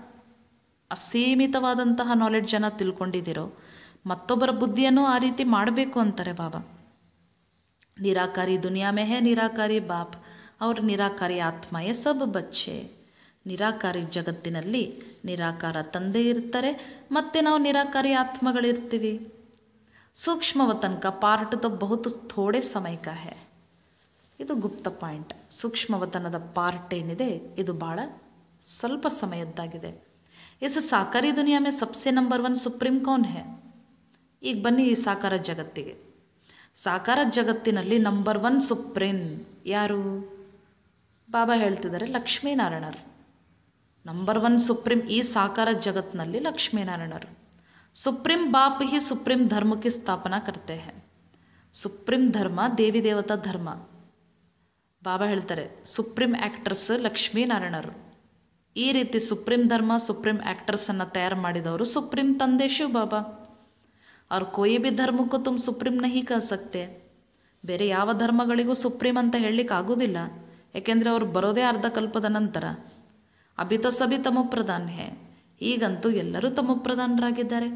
ಅಸೀಮಿತವಾದಂತಹ ನಾಲೆಡ್ಜನ್ನು ತಿಳ್ಕೊಂಡಿದ್ದೀರೋ ಮತ್ತೊಬ್ಬರ ಬುದ್ಧಿಯನ್ನು ಆ ರೀತಿ ಮಾಡಬೇಕು ಅಂತಾರೆ ಬಾಬಾ ನಿರಾಕಾರಿ ದುನಿಯಾ ಮೇ ಹೇ ನಿರಾಕಾರಿ ಬಾಪ್ ಅವ್ರ ನಿರಾಕಾರಿ ಆತ್ಮ ಎ ಸಬ್ ಬಚ್ಚೆ ನಿರಾಕಾರಿ ಜಗತ್ತಿನಲ್ಲಿ ನಿರಾಕಾರ ತಂದೆ ಇರ್ತಾರೆ ಮತ್ತು ನಾವು ನಿರಾಕಾರಿ ಆತ್ಮಗಳಿರ್ತೀವಿ ಸೂಕ್ಷ್ಮವ ತನಕ ಪಾರ್ಟ್ ತೋ ಬಹುತ್ ಥೋಡೆ ಸಮಯ ಕಾ ಹೇ ಇದು ಗುಪ್ತ ಪಾಯಿಂಟ್ ಸೂಕ್ಷ್ಮವತನದ ಪಾರ್ಟ್ ಏನಿದೆ ಇದು ಭಾಳ ಸ್ವಲ್ಪ ಸಮಯದ್ದಾಗಿದೆ ಇಸ್ ಸಾಕಾರಿ ದುನಿಯಾ ಮೇ ಸಬ್ಸೆ ನಂಬರ್ ಒನ್ ಸುಪ್ರೀಂ ಕೌನ್ ಹೇ ಈಗ ಬನ್ನಿ ಈ ಸಾಕಾರ ಜಗತ್ತಿಗೆ ಸಾಕಾರ ಜಗತ್ತಿನಲ್ಲಿ ನಂಬರ್ ಒನ್ ಸುಪ್ರೀಂ ಯಾರು ಬಾಬಾ ಹೇಳ್ತಿದ್ದಾರೆ ಲಕ್ಷ್ಮೀನಾರಾಯಣರು ನಂಬರ್ ಒನ್ ಸುಪ್ರೀಂ ಈ ಸಾಕಾರ ಜಗತ್ತಿನಲ್ಲಿ ಲಕ್ಷ್ಮೀನಾರಾಯಣರು ಸುಪ್ರೀಂ ಬಾಪ್ ಹಿ ಸುಪ್ರೀಂ ಧರ್ಮ ಕಿ ಸ್ಥಾಪನಾ ಕರ್ತೆ ಹೇ ಸುಪ್ರೀಂ ಧರ್ಮ ದೇವಿ ದೇವತಾ ಧರ್ಮ ಬಾಬಾ ಹೇಳ್ತಾರೆ ಸುಪ್ರೀಂ ಆ್ಯಕ್ಟರ್ಸ್ ಲಕ್ಷ್ಮೀನಾರಾಯಣರು ಈ ರೀತಿ ಸುಪ್ರೀಂ ಧರ್ಮ ಸುಪ್ರೀಂ ಆ್ಯಕ್ಟರ್ಸನ್ನು ತಯಾರು ಮಾಡಿದವರು ಸುಪ್ರೀಂ ತಂದೆ ಶಿವ ಬಾಬಾ ಅವ್ರು ಕೋಯಿ ಬಿ ಧರ್ಮಕ್ಕೂ ತುಮ್ ಸುಪ್ರೀಂ ನಹಿ ಕಹ ಸಕ್ತೆ ಬೇರೆ ಯಾವ ಧರ್ಮಗಳಿಗೂ ಸುಪ್ರೀಂ ಅಂತ ಹೇಳಲಿಕ್ಕೆ ಆಗೋದಿಲ್ಲ ಏಕೆಂದರೆ ಅವ್ರು ಬರೋದೇ ಅರ್ಧ ಕಲ್ಪದ ನಂತರ ಅಭಿ ತೋ ಸಭಿ ತಮೋಪ್ರಧಾನ್ ಹೇ ಈಗಂತೂ ಎಲ್ಲರೂ ತಮೋಪ್ರಧಾನರಾಗಿದ್ದಾರೆ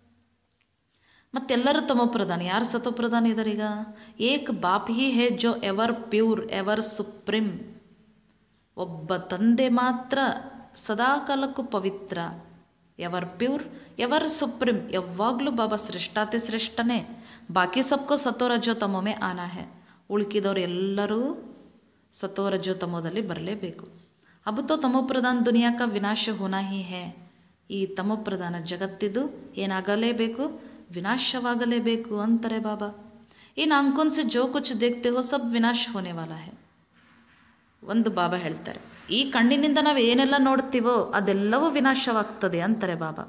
ಮತ್ತೆಲ್ಲರೂ ತಮೋಪ್ರಧಾನ ಯಾರು ಸತೋಪ್ರಧಾನ ಇದ್ದಾರೆ ಈಗ ಏಕ್ ಬಾಪ್ ಹಿ ಹೇ ಜೋ ಎವರ್ ಪ್ಯೂರ್ ಎವರ್ ಸುಪ್ರೀಂ ಒಬ್ಬ ತಂದೆ ಮಾತ್ರ ಸದಾಕಾಲಕ್ಕೂ ಪವಿತ್ರ ಎವರ್ ಪ್ಯೂರ್ ಎವರ್ ಸುಪ್ರೀಂ ಯಾವಾಗಲೂ ಬಾಬಾ ಶ್ರೇಷ್ಠಾತಿ ಶ್ರೇಷ್ಠನೇ ಬಾಕಿ ಸಬ್ಕೋ ಸತೋರಜೋ ತಮೋಮೆ ಆನಾ ಹೇ ಉಳ್ಕಿದವರು ಎಲ್ಲರೂ ಸತೋರಜೋ ತಮೋದಲ್ಲಿ ಬರಲೇಬೇಕು ಅಬ್ ತೋ ತಮೋಪ್ರಧಾನ್ ದುನಿಯಾ ಕಾ ವಿನಾಶ ಹೋನಾ ಹಿ ಹೇ ಈ ತಮೋಪ್ರಧಾನ ಜಗತ್ತಿದು ಏನಾಗಲೇಬೇಕು ವಿನಾಶವಾಗಲೇಬೇಕು ಅಂತಾರೆ ಬಾಬಾ ಇನ್ನು ಅಂಕೋನ್ ಸೆ ಜೋ ಕುಚ್ ದೇಖ್ತೆ ಹೋ ಸಬ್ ವಿನಾಶ ಹೋನೆ ವಾಲಾ ಹೇ ಒಂದು ಬಾಬಾ ಹೇಳ್ತಾರೆ ಈ ಕಣ್ಣಿನಿಂದ ನಾವು ಏನೆಲ್ಲ ನೋಡ್ತೀವೋ ಅದೆಲ್ಲವೂ ವಿನಾಶವಾಗ್ತದೆ ಅಂತಾರೆ ಬಾಬಾ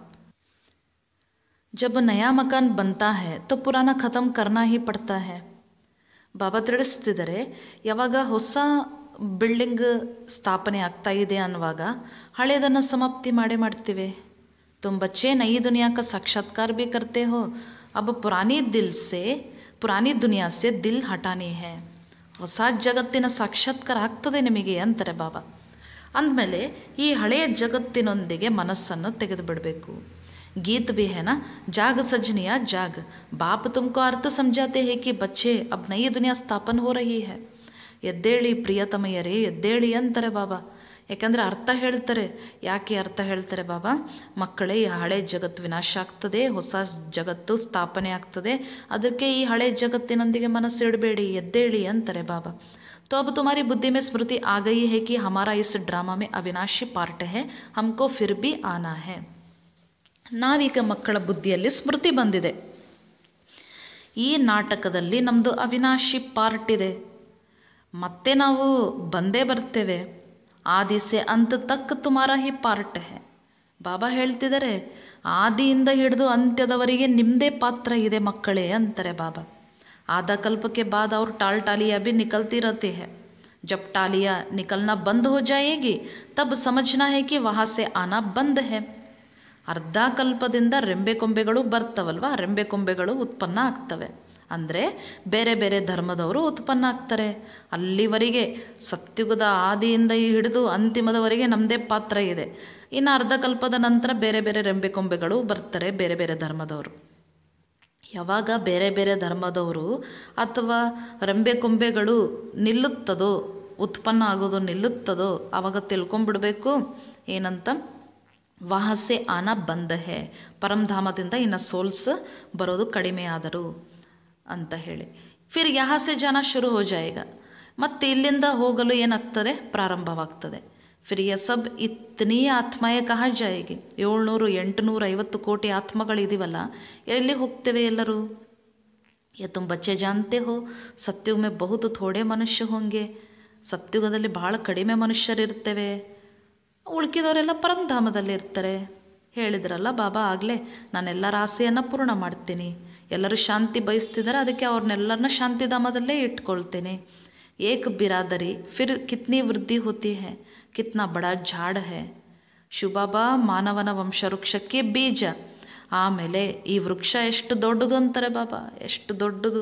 ಜಬ್ ನಯಾ ಮಕಾನ್ ಬಂತಾ ಹೇ ತೋ ಪುರಾಣ ಖತಮ್ ಕರ್ನಾ ಹಿ ಪಡ್ತಾ ಹೇ ಬಾಬಾ ತಿಳಿಸ್ತಿದ್ದಾರೆ ಯಾವಾಗ ಹೊಸ ಬಿಲ್ಡಿಂಗ್ ಸ್ಥಾಪನೆ ಆಗ್ತಾ ಇದೆ ಅನ್ನುವಾಗ ಹಳೆಯದನ್ನು ಸಮಾಪ್ತಿ ಮಾಡೇ ಮಾಡ್ತೀವಿ तुम बच्चे नई दुनिया का साक्षात्कार भी करते हो अब पुरानी दिल से पुरानी दुनिया से दिल हटानी है ಹೊಸ ಜಗತ್ತಿನ ಸಾಕ್ಷಾತ್ಕಾರ ಆಗ್ತದೆ ನಿಮಗೆ ಅಂತಾರೆ ಬಾಬಾ ಅಂದಮೇಲೆ ಈ ಹಳೆಯ ಜಗತ್ತಿನೊಂದಿಗೆ ಮನಸ್ಸನ್ನು ತೆಗೆದು ಬಿಡಬೇಕು गीत भी है ना जाग सजनिया जाग बाप तुमको अर्थ समझाते हैं कि बच्चे अब नई दुनिया स्थापन हो रही है ಎದ್ದೇಳಿ ಪ್ರಿಯತಮೆಯರೇ ಎದ್ದೇಳಿ ಅಂತಾರೆ ಬಾಬಾ ಯಾಕಂದರೆ ಅರ್ಥ ಹೇಳ್ತಾರೆ ಯಾಕೆ ಅರ್ಥ ಹೇಳ್ತಾರೆ ಬಾಬಾ ಮಕ್ಕಳೇ ಈ ಹಳೆ ಜಗತ್ತು ವಿನಾಶ ಆಗ್ತದೆ ಹೊಸ ಜಗತ್ತು ಸ್ಥಾಪನೆ ಆಗ್ತದೆ ಅದಕ್ಕೆ ಈ ಹಳೆ ಜಗತ್ತಿನೊಂದಿಗೆ ಮನಸ್ಸಿಡಬೇಡಿ ಎದ್ದೇಳಿ ಅಂತಾರೆ ಬಾಬಾ तो अब तुम्हारी बुद्धि में स्मृति आ गई है कि हमारा इस ड्रामा में अविनाशी पार्ट है हमको फिर भी आना है ನಾವೀಗ ಮಕ್ಕಳ ಬುದ್ಧಿಯಲ್ಲಿ ಸ್ಮೃತಿ ಬಂದಿದೆ ಈ ನಾಟಕದಲ್ಲಿ ನಮ್ಮದು ಅವಿನಾಶಿ ಪಾರ್ಟ್ ಇದೆ ಮತ್ತೆ ನಾವು ಬಂದೇ ಬರ್ತೇವೆ ಆದಿಸೆ ಅಂತ ತಕ್ಕ ತುಮಾರ ಹಿ ಪಾರ್ಟ್ ಹೇ ಬಾಬಾ ಹೇಳ್ತಿದ್ದಾರೆ ಆದಿಯಿಂದ ಹಿಡಿದು ಅಂತ್ಯದವರೆಗೆ ನಿಮ್ಮದೇ ಪಾತ್ರ ಇದೆ ಮಕ್ಕಳೇ ಅಂತಾರೆ ಬಾಬಾ आधा कल्प के बाद और टाल टालियाँ भी निकलती रहती है जब टालियाँ निकलना बंद हो जाएगी तब समझना है कि वहाँ से आना बंद है ಅರ್ಧ ಕಲ್ಪದಿಂದ ರೆಂಬೆ ಕೊಂಬೆಗಳು ಬರ್ತವಲ್ವ ರೆಂಬೆ ಕೊಂಬೆಗಳು ಉತ್ಪನ್ನ ಆಗ್ತವೆ ಅಂದರೆ ಬೇರೆ ಬೇರೆ ಧರ್ಮದವರು ಉತ್ಪನ್ನ ಆಗ್ತಾರೆ ಅಲ್ಲಿವರೆಗೆ ಸತ್ಯುಗದ ಆದಿಯಿಂದ ಹಿಡಿದು ಅಂತಿಮದವರೆಗೆ ನಮ್ಮದೇ ಪಾತ್ರ ಇದೆ ಇನ್ನು ಅರ್ಧ ಕಲ್ಪದ ನಂತರ ಬೇರೆ ಬೇರೆ ರೆಂಬೆ ಕೊಂಬೆಗಳು ಬರ್ತಾರೆ ಬೇರೆ ಬೇರೆ ಧರ್ಮದವರು ಯಾವಾಗ ಬೇರೆ ಬೇರೆ ಧರ್ಮದವರು ಅಥವಾ ರೆಂಬೆ ಕೊಂಬೆಗಳು ನಿಲ್ಲುತ್ತದೋ ಉತ್ಪನ್ನ ಆಗೋದು ನಿಲ್ಲುತ್ತದೋ ಆವಾಗ ತಿಳ್ಕೊಂಬಿಡ್ಬೇಕು ಏನಂತ ವಾಹಸೆ ಆನ ಬಂದ ಹೇ ಪರಮಧಾಮದಿಂದ ಇನ್ನು ಸೋಲ್ಸ್ ಬರೋದು ಕಡಿಮೆ ಆದರು ಅಂತ ಹೇಳಿ ಫಿರ್ ಯಹಾಸೆ ಜನ ಶುರು ಹೋ ಜಾಯಿಗ ಮತ್ತು ಇಲ್ಲಿಂದ ಹೋಗಲು ಏನಾಗ್ತದೆ ಪ್ರಾರಂಭವಾಗ್ತದೆ ಫಿರ್ ಯ ಸಬ್ ಇತ್ನೀ ಆತ್ಮಯೇ ಕಹ ಜಾಯಿಗೆ ಏಳ್ನೂರು ಎಂಟುನೂರ ಐವತ್ತು ಕೋಟಿ ಆತ್ಮಗಳಿದೀವಲ್ಲ ಎಲ್ಲಿ ಹೋಗ್ತೇವೆ ಎಲ್ಲರೂ ये तुम बच्चे जानते हो सत्युग में बहुत थोड़े ಮನುಷ್ಯ ಹೋಂಗೆ ಸತ್ಯುಗದಲ್ಲಿ ಭಾಳ ಕಡಿಮೆ ಮನುಷ್ಯರಿರ್ತೇವೆ ಉಳ್ಕಿದವರೆಲ್ಲ ಪರಮಧಾಮದಲ್ಲಿ ಇರ್ತಾರೆ ಹೇಳಿದ್ರಲ್ಲ ಬಾಬಾ ಆಗಲೇ ನಾನೆಲ್ಲರ ಆಸೆಯನ್ನು ಪೂರ್ಣ ಮಾಡ್ತೀನಿ ಎಲ್ಲರೂ ಶಾಂತಿ ಬಯಸ್ತಿದ್ದಾರೆ ಅದಕ್ಕೆ ಅವ್ರನ್ನೆಲ್ಲರನ್ನ ಶಾಂತಿಧಾಮದಲ್ಲೇ ಇಟ್ಕೊಳ್ತೀನಿ ಏಕ್ ಬಿರಾದರಿ ಫಿರ್ ಕಿತ್ನಿ ವೃದ್ಧಿ ಹೋತಿ ಹೈ ಕಿತ್ನಾ ಬಡಾ ಝಾಡ್ ಹೈ ಶುಭಾಬಾ ಮಾನವನ ವಂಶವೃಕ್ಷಕ್ಕೆ ಬೀಜ ಆಮೇಲೆ ಈ ವೃಕ್ಷ ಎಷ್ಟು ದೊಡ್ಡದು ಅಂತಾರೆ ಬಾಬಾ ಎಷ್ಟು ದೊಡ್ಡದು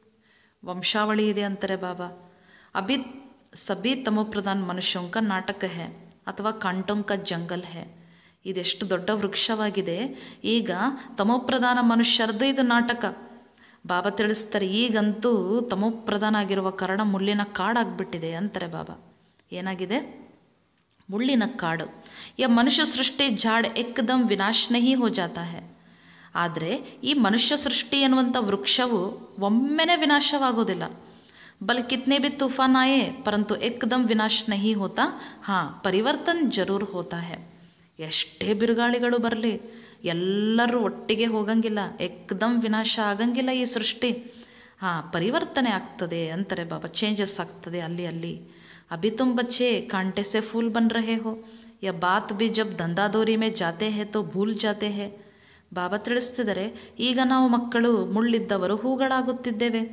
ವಂಶಾವಳಿ ಇದೆ ಅಂತಾರೆ ಬಾಬಾ ಅಭಿ ಸಭಿ ತಮೋಪ್ರಧಾನ್ ಮನುಷ್ಯೋಂ ಕಾ ನಾಟಕ ಹೇ ಅಥವಾ ಕಾಂಟೋಂ ಕಾ ಜಂಗಲ್ ಹೇ ಇದೆಷ್ಟು ದೊಡ್ಡ ವೃಕ್ಷವಾಗಿದೆ ಈಗ ತಮೋಪ್ರಧಾನ ಮನುಷ್ಯರದ್ದು ಇದು ನಾಟಕ ಬಾಬಾ ತಿಳಿಸ್ತಾರೆ ಈಗಂತೂ ತಮೋಪ್ರಧಾನ ಆಗಿರುವ ಕಾರಣ ಮುಳ್ಳಿನ ಕಾಡಾಗ್ಬಿಟ್ಟಿದೆ ಅಂತಾರೆ ಬಾಬಾ ಏನಾಗಿದೆ ಮುಳ್ಳಿನ ಕಾಡು ಯ ಮನುಷ್ಯ ಸೃಷ್ಟಿ ಜಾಡ್ ಏಕದಮ್ ವಿನಾಶ್ ನಹಿ ಹೋ ಜಾತಾ ಹೈ ಆದರೆ ಈ ಮನುಷ್ಯ ಸೃಷ್ಟಿ ಎನ್ನುವಂಥ ವೃಕ್ಷವು ಒಮ್ಮೆನೇ ವಿನಾಶವಾಗೋದಿಲ್ಲ ಬಲ್ ಕಿತ್ನೆ ಭಿ ತೂಫಾನ್ ಆಯೆ ಪರಂತು ಏಕದಮ್ ವಿನಾಶ್ ನಹಿ ಹೋತಾ ಹಾಂ ಪರಿವರ್ತನ್ ಜರೂರ್ ಹೋತಾ ಹೈ ಎಷ್ಟೇ ಬಿರುಗಾಳಿಗಳು ಬರಲಿ ಎಲ್ಲರೂ ಒಟ್ಟಿಗೆ ಹೋಗಂಗಿಲ್ಲ ಏಕದಮ್ ವಿನಾಶ ಆಗಂಗಿಲ್ಲ ಈ ಸೃಷ್ಟಿ ಹಾಂ ಪರಿವರ್ತನೆ ಆಗ್ತದೆ ಅಂತಾರೆ ಬಾಬಾ ಚೇಂಜಸ್ ಆಗ್ತದೆ ಅಲ್ಲಿ ಅಲ್ಲಿ अभी तुम बच्चे कांटे से फूल बन रहे हो यह बात भी जब ದಂಧಾದೋರಿ में जाते हैं तो भूल जाते हैं ಬಾಬಾ ತಿಳಿಸ್ತಿದ್ದಾರೆ ಈಗ ನಾವು ಮಕ್ಕಳು ಮುಳ್ಳಿದ್ದವರು ಹೂಗಳಾಗುತ್ತಿದ್ದೇವೆ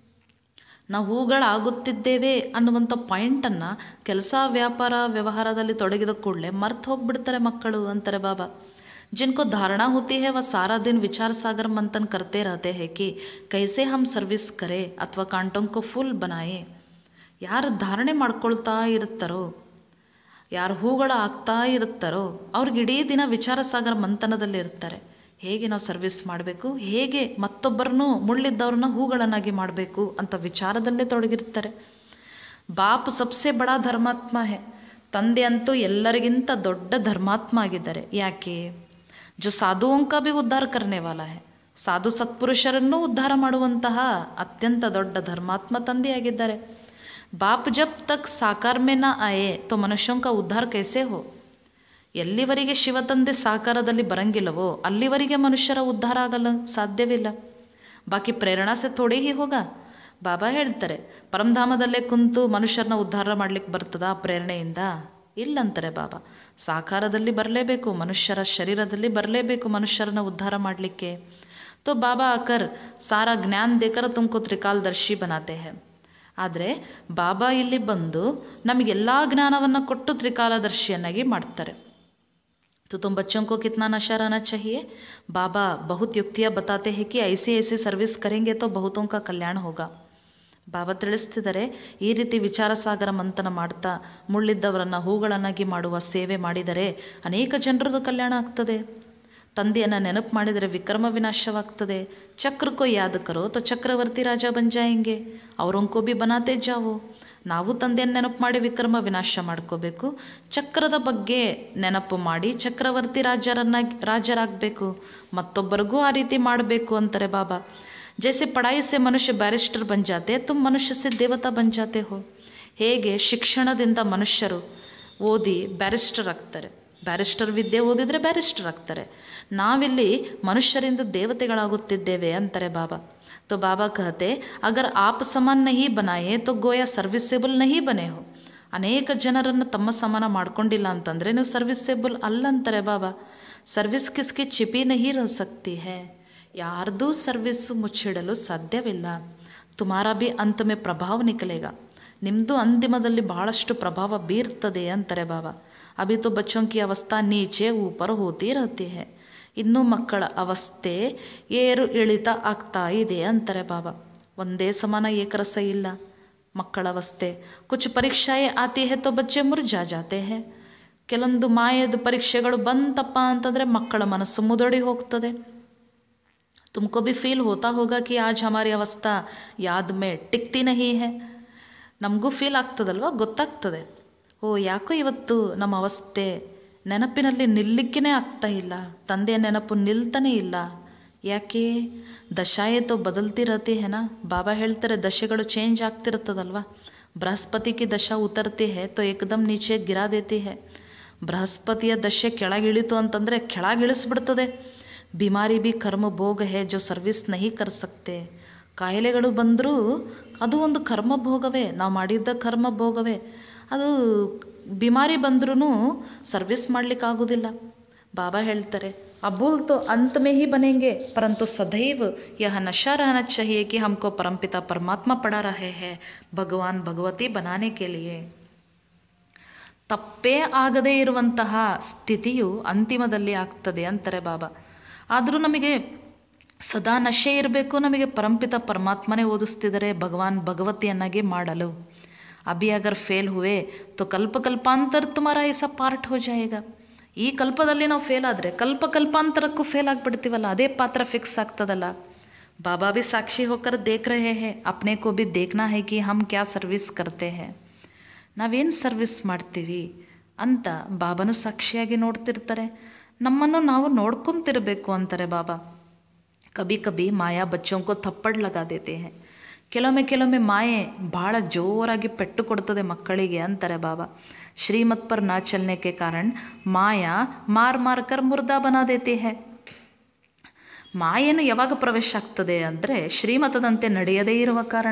ನಾವು ಹೂಗಳಾಗುತ್ತಿದ್ದೇವೆ ಅನ್ನುವಂಥ ಪಾಯಿಂಟನ್ನು ಕೆಲಸ ವ್ಯಾಪಾರ ವ್ಯವಹಾರದಲ್ಲಿ ತೊಡಗಿದ ಕೂಡಲೇ ಮರ್ತು ಹೋಗ್ಬಿಡ್ತಾರೆ ಮಕ್ಕಳು ಅಂತಾರೆ ಬಾಬಾ जिनको धारणा होती है वह सारा दिन विचार सागर मंथन करते रहते हैं कि कैसे हम सर्विस करें अथवा कांटों को फुल बनाएं ಯಾರು ಧಾರಣೆ ಮಾಡ್ಕೊಳ್ತಾ ಇರುತ್ತಾರೋ ಯಾರು ಹೂಗಳು ಆಗ್ತಾ ಇರುತ್ತಾರೋ ಅವ್ರಿಗೆ ಇಡೀ ದಿನ ವಿಚಾರ ಸಾಗರ ಮಂಥನದಲ್ಲಿ ಇರ್ತಾರೆ ಹೇಗೆ ನಾವು ಸರ್ವಿಸ್ ಮಾಡಬೇಕು ಹೇಗೆ ಮತ್ತೊಬ್ಬರನ್ನು ಮುಳ್ಳಿದ್ದವ್ರನ್ನ ಹೂಗಳನ್ನಾಗಿ ಮಾಡಬೇಕು ಅಂತ ವಿಚಾರದಲ್ಲೇ ತೊಡಗಿರ್ತಾರೆ ಬಾಪ್ ಸಬ್ಸೆ ಬಡ ಧರ್ಮಾತ್ಮ ಹೇ ತಂದೆ ಅಂತೂ ಎಲ್ಲರಿಗಿಂತ ದೊಡ್ಡ ಧರ್ಮಾತ್ಮ ಆಗಿದ್ದಾರೆ ಯಾಕೆ ಜೋ ಸಾಧುವಂಕ ಭಿ ಉದ್ಧಾರ ಕರ್ನೆ ವಾಲ ಹೇ ಸಾಧು ಸತ್ಪುರುಷರನ್ನೂ ಉದ್ಧಾರ ಮಾಡುವಂತಹ ಅತ್ಯಂತ ದೊಡ್ಡ ಧರ್ಮಾತ್ಮ ತಂದೆಯಾಗಿದ್ದಾರೆ बाप जब तक साकार में न आए तो मनुष्यों का उद्धार कैसे हो ಎಲ್ಲಿವರೆಗೆ ಶಿವತಂದೆ ಸಾಕಾರದಲ್ಲಿ ಬರಂಗಿಲ್ಲವೋ ಅಲ್ಲಿವರೆಗೆ ಮನುಷ್ಯರ ಉದ್ಧಾರ ಆಗಲು ಸಾಧ್ಯವಿಲ್ಲ ಬಾಕಿ ಪ್ರೇರಣಾ ಸೆ ಥೋಡಿ ಹಿ ಹೋಗ ಬಾಬಾ ಹೇಳ್ತಾರೆ ಪರಮಧಾಮದಲ್ಲೇ ಕುಂತು ಮನುಷ್ಯರನ್ನ ಉದ್ಧಾರ ಮಾಡ್ಲಿಕ್ಕೆ ಬರ್ತದ ಪ್ರೇರಣೆಯಿಂದ ಇಲ್ಲಂತಾರೆ ಬಾಬಾ ಸಾಕಾರದಲ್ಲಿ ಬರಲೇಬೇಕು ಮನುಷ್ಯರ ಶರೀರದಲ್ಲಿ ಬರಲೇಬೇಕು ಮನುಷ್ಯರನ್ನ ಉದ್ಧಾರ ಮಾಡಲಿಕ್ಕೆ ತೋ ಬಾಬಾ ಆಕರ್ ಸಾರಾ ಜ್ಞಾನ ದೇಕರ ತುಮಕೋ ತ್ರಿಕಾಲದರ್ಶಿ ಬನಾತೆ ಹೇ ಆದರೆ ಬಾಬಾ ಇಲ್ಲಿ ಬಂದು ನಮಗೆಲ್ಲ ಜ್ಞಾನವನ್ನು ಕೊಟ್ಟು ತ್ರಿಕಾಲದರ್ಶಿಯನ್ನಾಗಿ ಮಾಡ್ತಾರೆ तो तुम बच्चों को कितना नशा रहना चाहिए बाबा बहुत युक्तियाँ बताते हैं कि ऐसी ऐसी सर्विस करेंगे तो बहुतों का कल्याण होगा ಬಾಬಾ ತಿಳಿಸ್ತಿದ್ದಾರೆ ಈ ರೀತಿ ವಿಚಾರ ಸಾಗರ ಮಂಥನ ಮಾಡ್ತಾ ಮುಳ್ಳಿದ್ದವರನ್ನು ಹೂಗಳನ್ನಾಗಿ ಮಾಡುವ ಸೇವೆ ಮಾಡಿದರೆ ಅನೇಕ ಜನರದು ಕಲ್ಯಾಣ ಆಗ್ತದೆ ತಂದೆಯನ್ನು ನೆನಪು ಮಾಡಿದರೆ ವಿಕ್ರಮ ವಿನಾಶವಾಗ್ತದೆ ಚಕ್ರಕ್ಕೋ ಯಾದ ಕರೋ ತೋ ಚಕ್ರವರ್ತಿ ರಾಜ ಬಂಜಾಯಂಗೆ ಅವರೊಂಕೋ ಬಿ ಬನಾತೆ ಜಾವು ನಾವು ತಂದೆಯನ್ನು ನೆನಪು ಮಾಡಿ ವಿಕ್ರಮ ವಿನಾಶ ಮಾಡ್ಕೋಬೇಕು ಚಕ್ರದ ಬಗ್ಗೆ ನೆನಪು ಮಾಡಿ ಚಕ್ರವರ್ತಿ ರಾಜರನ್ನಾಗಿ ರಾಜರಾಗಬೇಕು ಮತ್ತೊಬ್ಬರಿಗೂ ಆ ರೀತಿ ಮಾಡಬೇಕು ಅಂತಾರೆ ಬಾಬಾ ಜೈಸೆ ಪಢಾಯಿ ಸೆ ಮನುಷ್ಯ ಬ್ಯಾರಿಸ್ಟರ್ ಬನ್ ಜಾತೆ ತುಮ್ ಮನುಷ್ಯ ಸೆ ದೇವತಾ ಬನ್ ಜಾತೆ ಹೋ ಹೇಗೆ ಶಿಕ್ಷಣದಿಂದ ಮನುಷ್ಯರು ಓದಿ ಬ್ಯಾರಿಸ್ಟರ್ ಆಗ್ತಾರೆ ಬ್ಯಾರಿಸ್ಟರ್ ವಿದ್ಯೆ ಓದಿದರೆ ಬ್ಯಾರಿಸ್ಟರ್ ಆಗ್ತಾರೆ ನಾವಿಲ್ಲಿ ಮನುಷ್ಯರಿಂದ ದೇವತೆಗಳಾಗುತ್ತಿದ್ದೇವೆ ಅಂತಾರೆ ಬಾಬಾ तो बाबा कहते अगर आप समान नहीं बनाए तो गोया ಸರ್ವಿಸೇಬಲ್ नहीं ಬನೆ ಹೋ ಅನೇಕ ಜನರನ್ನು ತಮ್ಮ ಸಮಾನ ಮಾಡ್ಕೊಂಡಿಲ್ಲ ಅಂತಂದರೆ ನೀವು ಸರ್ವಿಸೇಬಲ್ ಅಲ್ಲ ಅಂತಾರೆ ಬಾಬಾ ಸರ್ವಿಸ್ ಕಿಸ್ಗೆ ಚಿಪಿ ನಹಿ ರಹ ಸಕ್ತಿ ಹೇ ಯಾರ್ದೂ ಸರ್ವಿಸ್ಸು ಮುಚ್ಚಿಡಲು ಸಾಧ್ಯವಿಲ್ಲ ತುಮಾರಾ ಬಿ ಅಂತ ಮೇ ಪ್ರಭಾವ ನಿಕಲೇಗ ನಿಮ್ಮದು ಅಂತಿಮದಲ್ಲಿ ಬಹಳಷ್ಟು ಪ್ರಭಾವ ಬೀರ್ತದೆ ಅಂತಾರೆ ಬಾಬಾ ಅಭಿ ತೋ ಬಚ್ಚೋಂ ಕಿ ಅವಸ್ಥಾ ನೀಚೆ ಊಪರ್ ಹೋತಿ ರಹತಿ ಹೇ ಇನ್ನೂ ಮಕ್ಕಳ ಅವಸ್ಥೆ ಏರು ಇಳಿತ ಆಗ್ತಾ ಇದೆ ಅಂತಾರೆ ಬಾಬಾ ಒಂದೇ ಸಮಾನ ಏಕರಸ ಇಲ್ಲ ಮಕ್ಕಳ ಅವಸ್ಥೆ ಕುಚ್ ಪರೀಕ್ಷಾಯೇ ಆತಿ ಹೇ ತೋ ಬಚ್ಚೆ ಮುರ್ಜಾ ಜಾತೆ ಹೇ ಕೆಲವೊಂದು ಮಾಯದ ಪರೀಕ್ಷೆಗಳು ಬಂತಪ್ಪ ಅಂತಂದರೆ ಮಕ್ಕಳ ಮನಸ್ಸು ಮುದಡಿ ಹೋಗ್ತದೆ तुमको भी फील होता होगा कि आज हमारी अवस्था याद में टिकती नहीं है ನಮಗೂ ಫೀಲ್ ಆಗ್ತದಲ್ವ ಗೊತ್ತಾಗ್ತದೆ ಓ ಯಾಕೋ ಇವತ್ತು ನಮ್ಮ ಅವಸ್ಥೆ ನೆನಪಿನಲ್ಲಿ ನಿಲ್ಲಿಕ್ಕೇ ಆಗ್ತಾ ಇಲ್ಲ ತಂದೆಯ ನೆನಪು ನಿಲ್ತಾನೇ ಇಲ್ಲ ಯಾಕೆ ದಶಾಯೇ ತೋ ಬದಲ್ತಿರತಿ ಹೇನಾ ಬಾಬಾ ಹೇಳ್ತಾರೆ ದಶೆಗಳು ಚೇಂಜ್ ಆಗ್ತಿರ್ತದಲ್ವ ಬೃಹಸ್ಪತಿ ಕಿ ದಶಾ ಉತರ್ತಿ ಹೇ ತೋ ಏಕದಮ್ ನೀಚೆ ಗಿರಾ ದೇತಿ ಹೇ ಬೃಹಸ್ಪತಿಯ ದಶೆ ಕೆಳಗಿಳಿತು ಅಂತಂದರೆ ಕೆಳಗಿಳಿಸ್ಬಿಡ್ತದೆ ಬಿಮಾರಿ ಬಿ ಕರ್ಮ ಭೋಗ ಹೇ ಜೋ ಸರ್ವಿಸ್ ನಹಿ ಕರ್ ಸಕ್ತೆ ಕಾಯಿಲೆಗಳು ಬಂದರೂ ಅದು ಒಂದು ಕರ್ಮ ಭೋಗವೇ ನಾವು ಮಾಡಿದ್ದ ಕರ್ಮ ಭೋಗವೇ ಅದು ಬಿಮಾರಿ ಬಂದ್ರೂ ಸರ್ವಿಸ್ ಮಾಡಲಿಕ್ಕಾಗೋದಿಲ್ಲ ಬಾಬಾ ಹೇಳ್ತಾರೆ अबुल तो अंत में ही बनेंगे परंतु सदैव यह नशा रहना चाहिए कि हमको परमपिता परमात्मा पढ़ा रहे हैं भगवान भगवती बनाने के लिए ತಪ್ಪೇ ಆಗದೇ ಇರುವಂತಹ ಸ್ಥಿತಿಯು ಅಂತಿಮದಲ್ಲಿ ಆಗ್ತದೆ ಅಂತಾರೆ ಬಾಬಾ ಆದರೂ ನಮಗೆ ಸದಾ ನಶೆ ಇರಬೇಕು ನಮಗೆ ಪರಂಪಿತ ಪರಮಾತ್ಮನೇ ಓದಿಸ್ತಿದ್ದಾರೆ ಭಗವಾನ್ ಭಗವತಿಯನ್ನಾಗಿ ಮಾಡಲು ಅಭಿ ಅಗರ್ ಫೇಲ್ ಹುವೆ ತೋ ಕಲ್ಪ ಕಲ್ಪಾಂತರ ತುಮಾರ ಐಸ ಪಾರ್ಟ್ ಹೋ ಜಾಯೇಗ ಈ ಕಲ್ಪದಲ್ಲಿ ನಾವು ಫೇಲ್ ಆದರೆ ಕಲ್ಪ ಕಲ್ಪಾಂತರಕ್ಕೂ ಫೇಲ್ ಆಗಿಬಿಡ್ತೀವಲ್ಲ ಅದೇ ಪಾತ್ರ ಫಿಕ್ಸ್ ಆಗ್ತದಲ್ಲ बाबा भी साक्षी होकर देख रहे हैं अपने को भी देखना है कि हम क्या सर्विस करते हैं ನಾವೇನು ಸರ್ವಿಸ್ ಮಾಡ್ತೀವಿ ಅಂತ ಬಾಬಾನು ಸಾಕ್ಷಿಯಾಗಿ ನೋಡ್ತಿರ್ತಾರೆ ನಮ್ಮನ್ನು ನಾವು ನೋಡ್ಕೊತಿರ್ಬೇಕು ಅಂತಾರೆ ಬಾಬಾ ಕಬಿ ಕಬಿ ಮಾಯಾ ಬಚ್ಚೋಂಕೋ ಥಪ್ಪಡ್ ಲಗಾ ದೇತೆ ಹೇ ಕೆಲವೊಮ್ಮೆ ಕೆಲವೊಮ್ಮೆ ಮಾಯೆ ಭಾಳ ಜೋರಾಗಿ ಪೆಟ್ಟು ಕೊಡ್ತದೆ ಮಕ್ಕಳಿಗೆ ಅಂತಾರೆ ಬಾಬಾ ಶ್ರೀಮತ್ ಪರ್ ನಾ ಚಲನೆ ಕೆ ಕಾರಣ ಮಾಯಾ ಮಾರ್ ಮಾರ್ ಕರ್ ಮುರ್ದಾ ಬನಾ ದೇತಿ ಹೇ ಮಾಯೇನು ಯಾವಾಗ ಪ್ರವೇಶ ಆಗ್ತದೆ ಅಂದರೆ ಶ್ರೀಮತದಂತೆ ನಡೆಯದೇ ಇರುವ ಕಾರಣ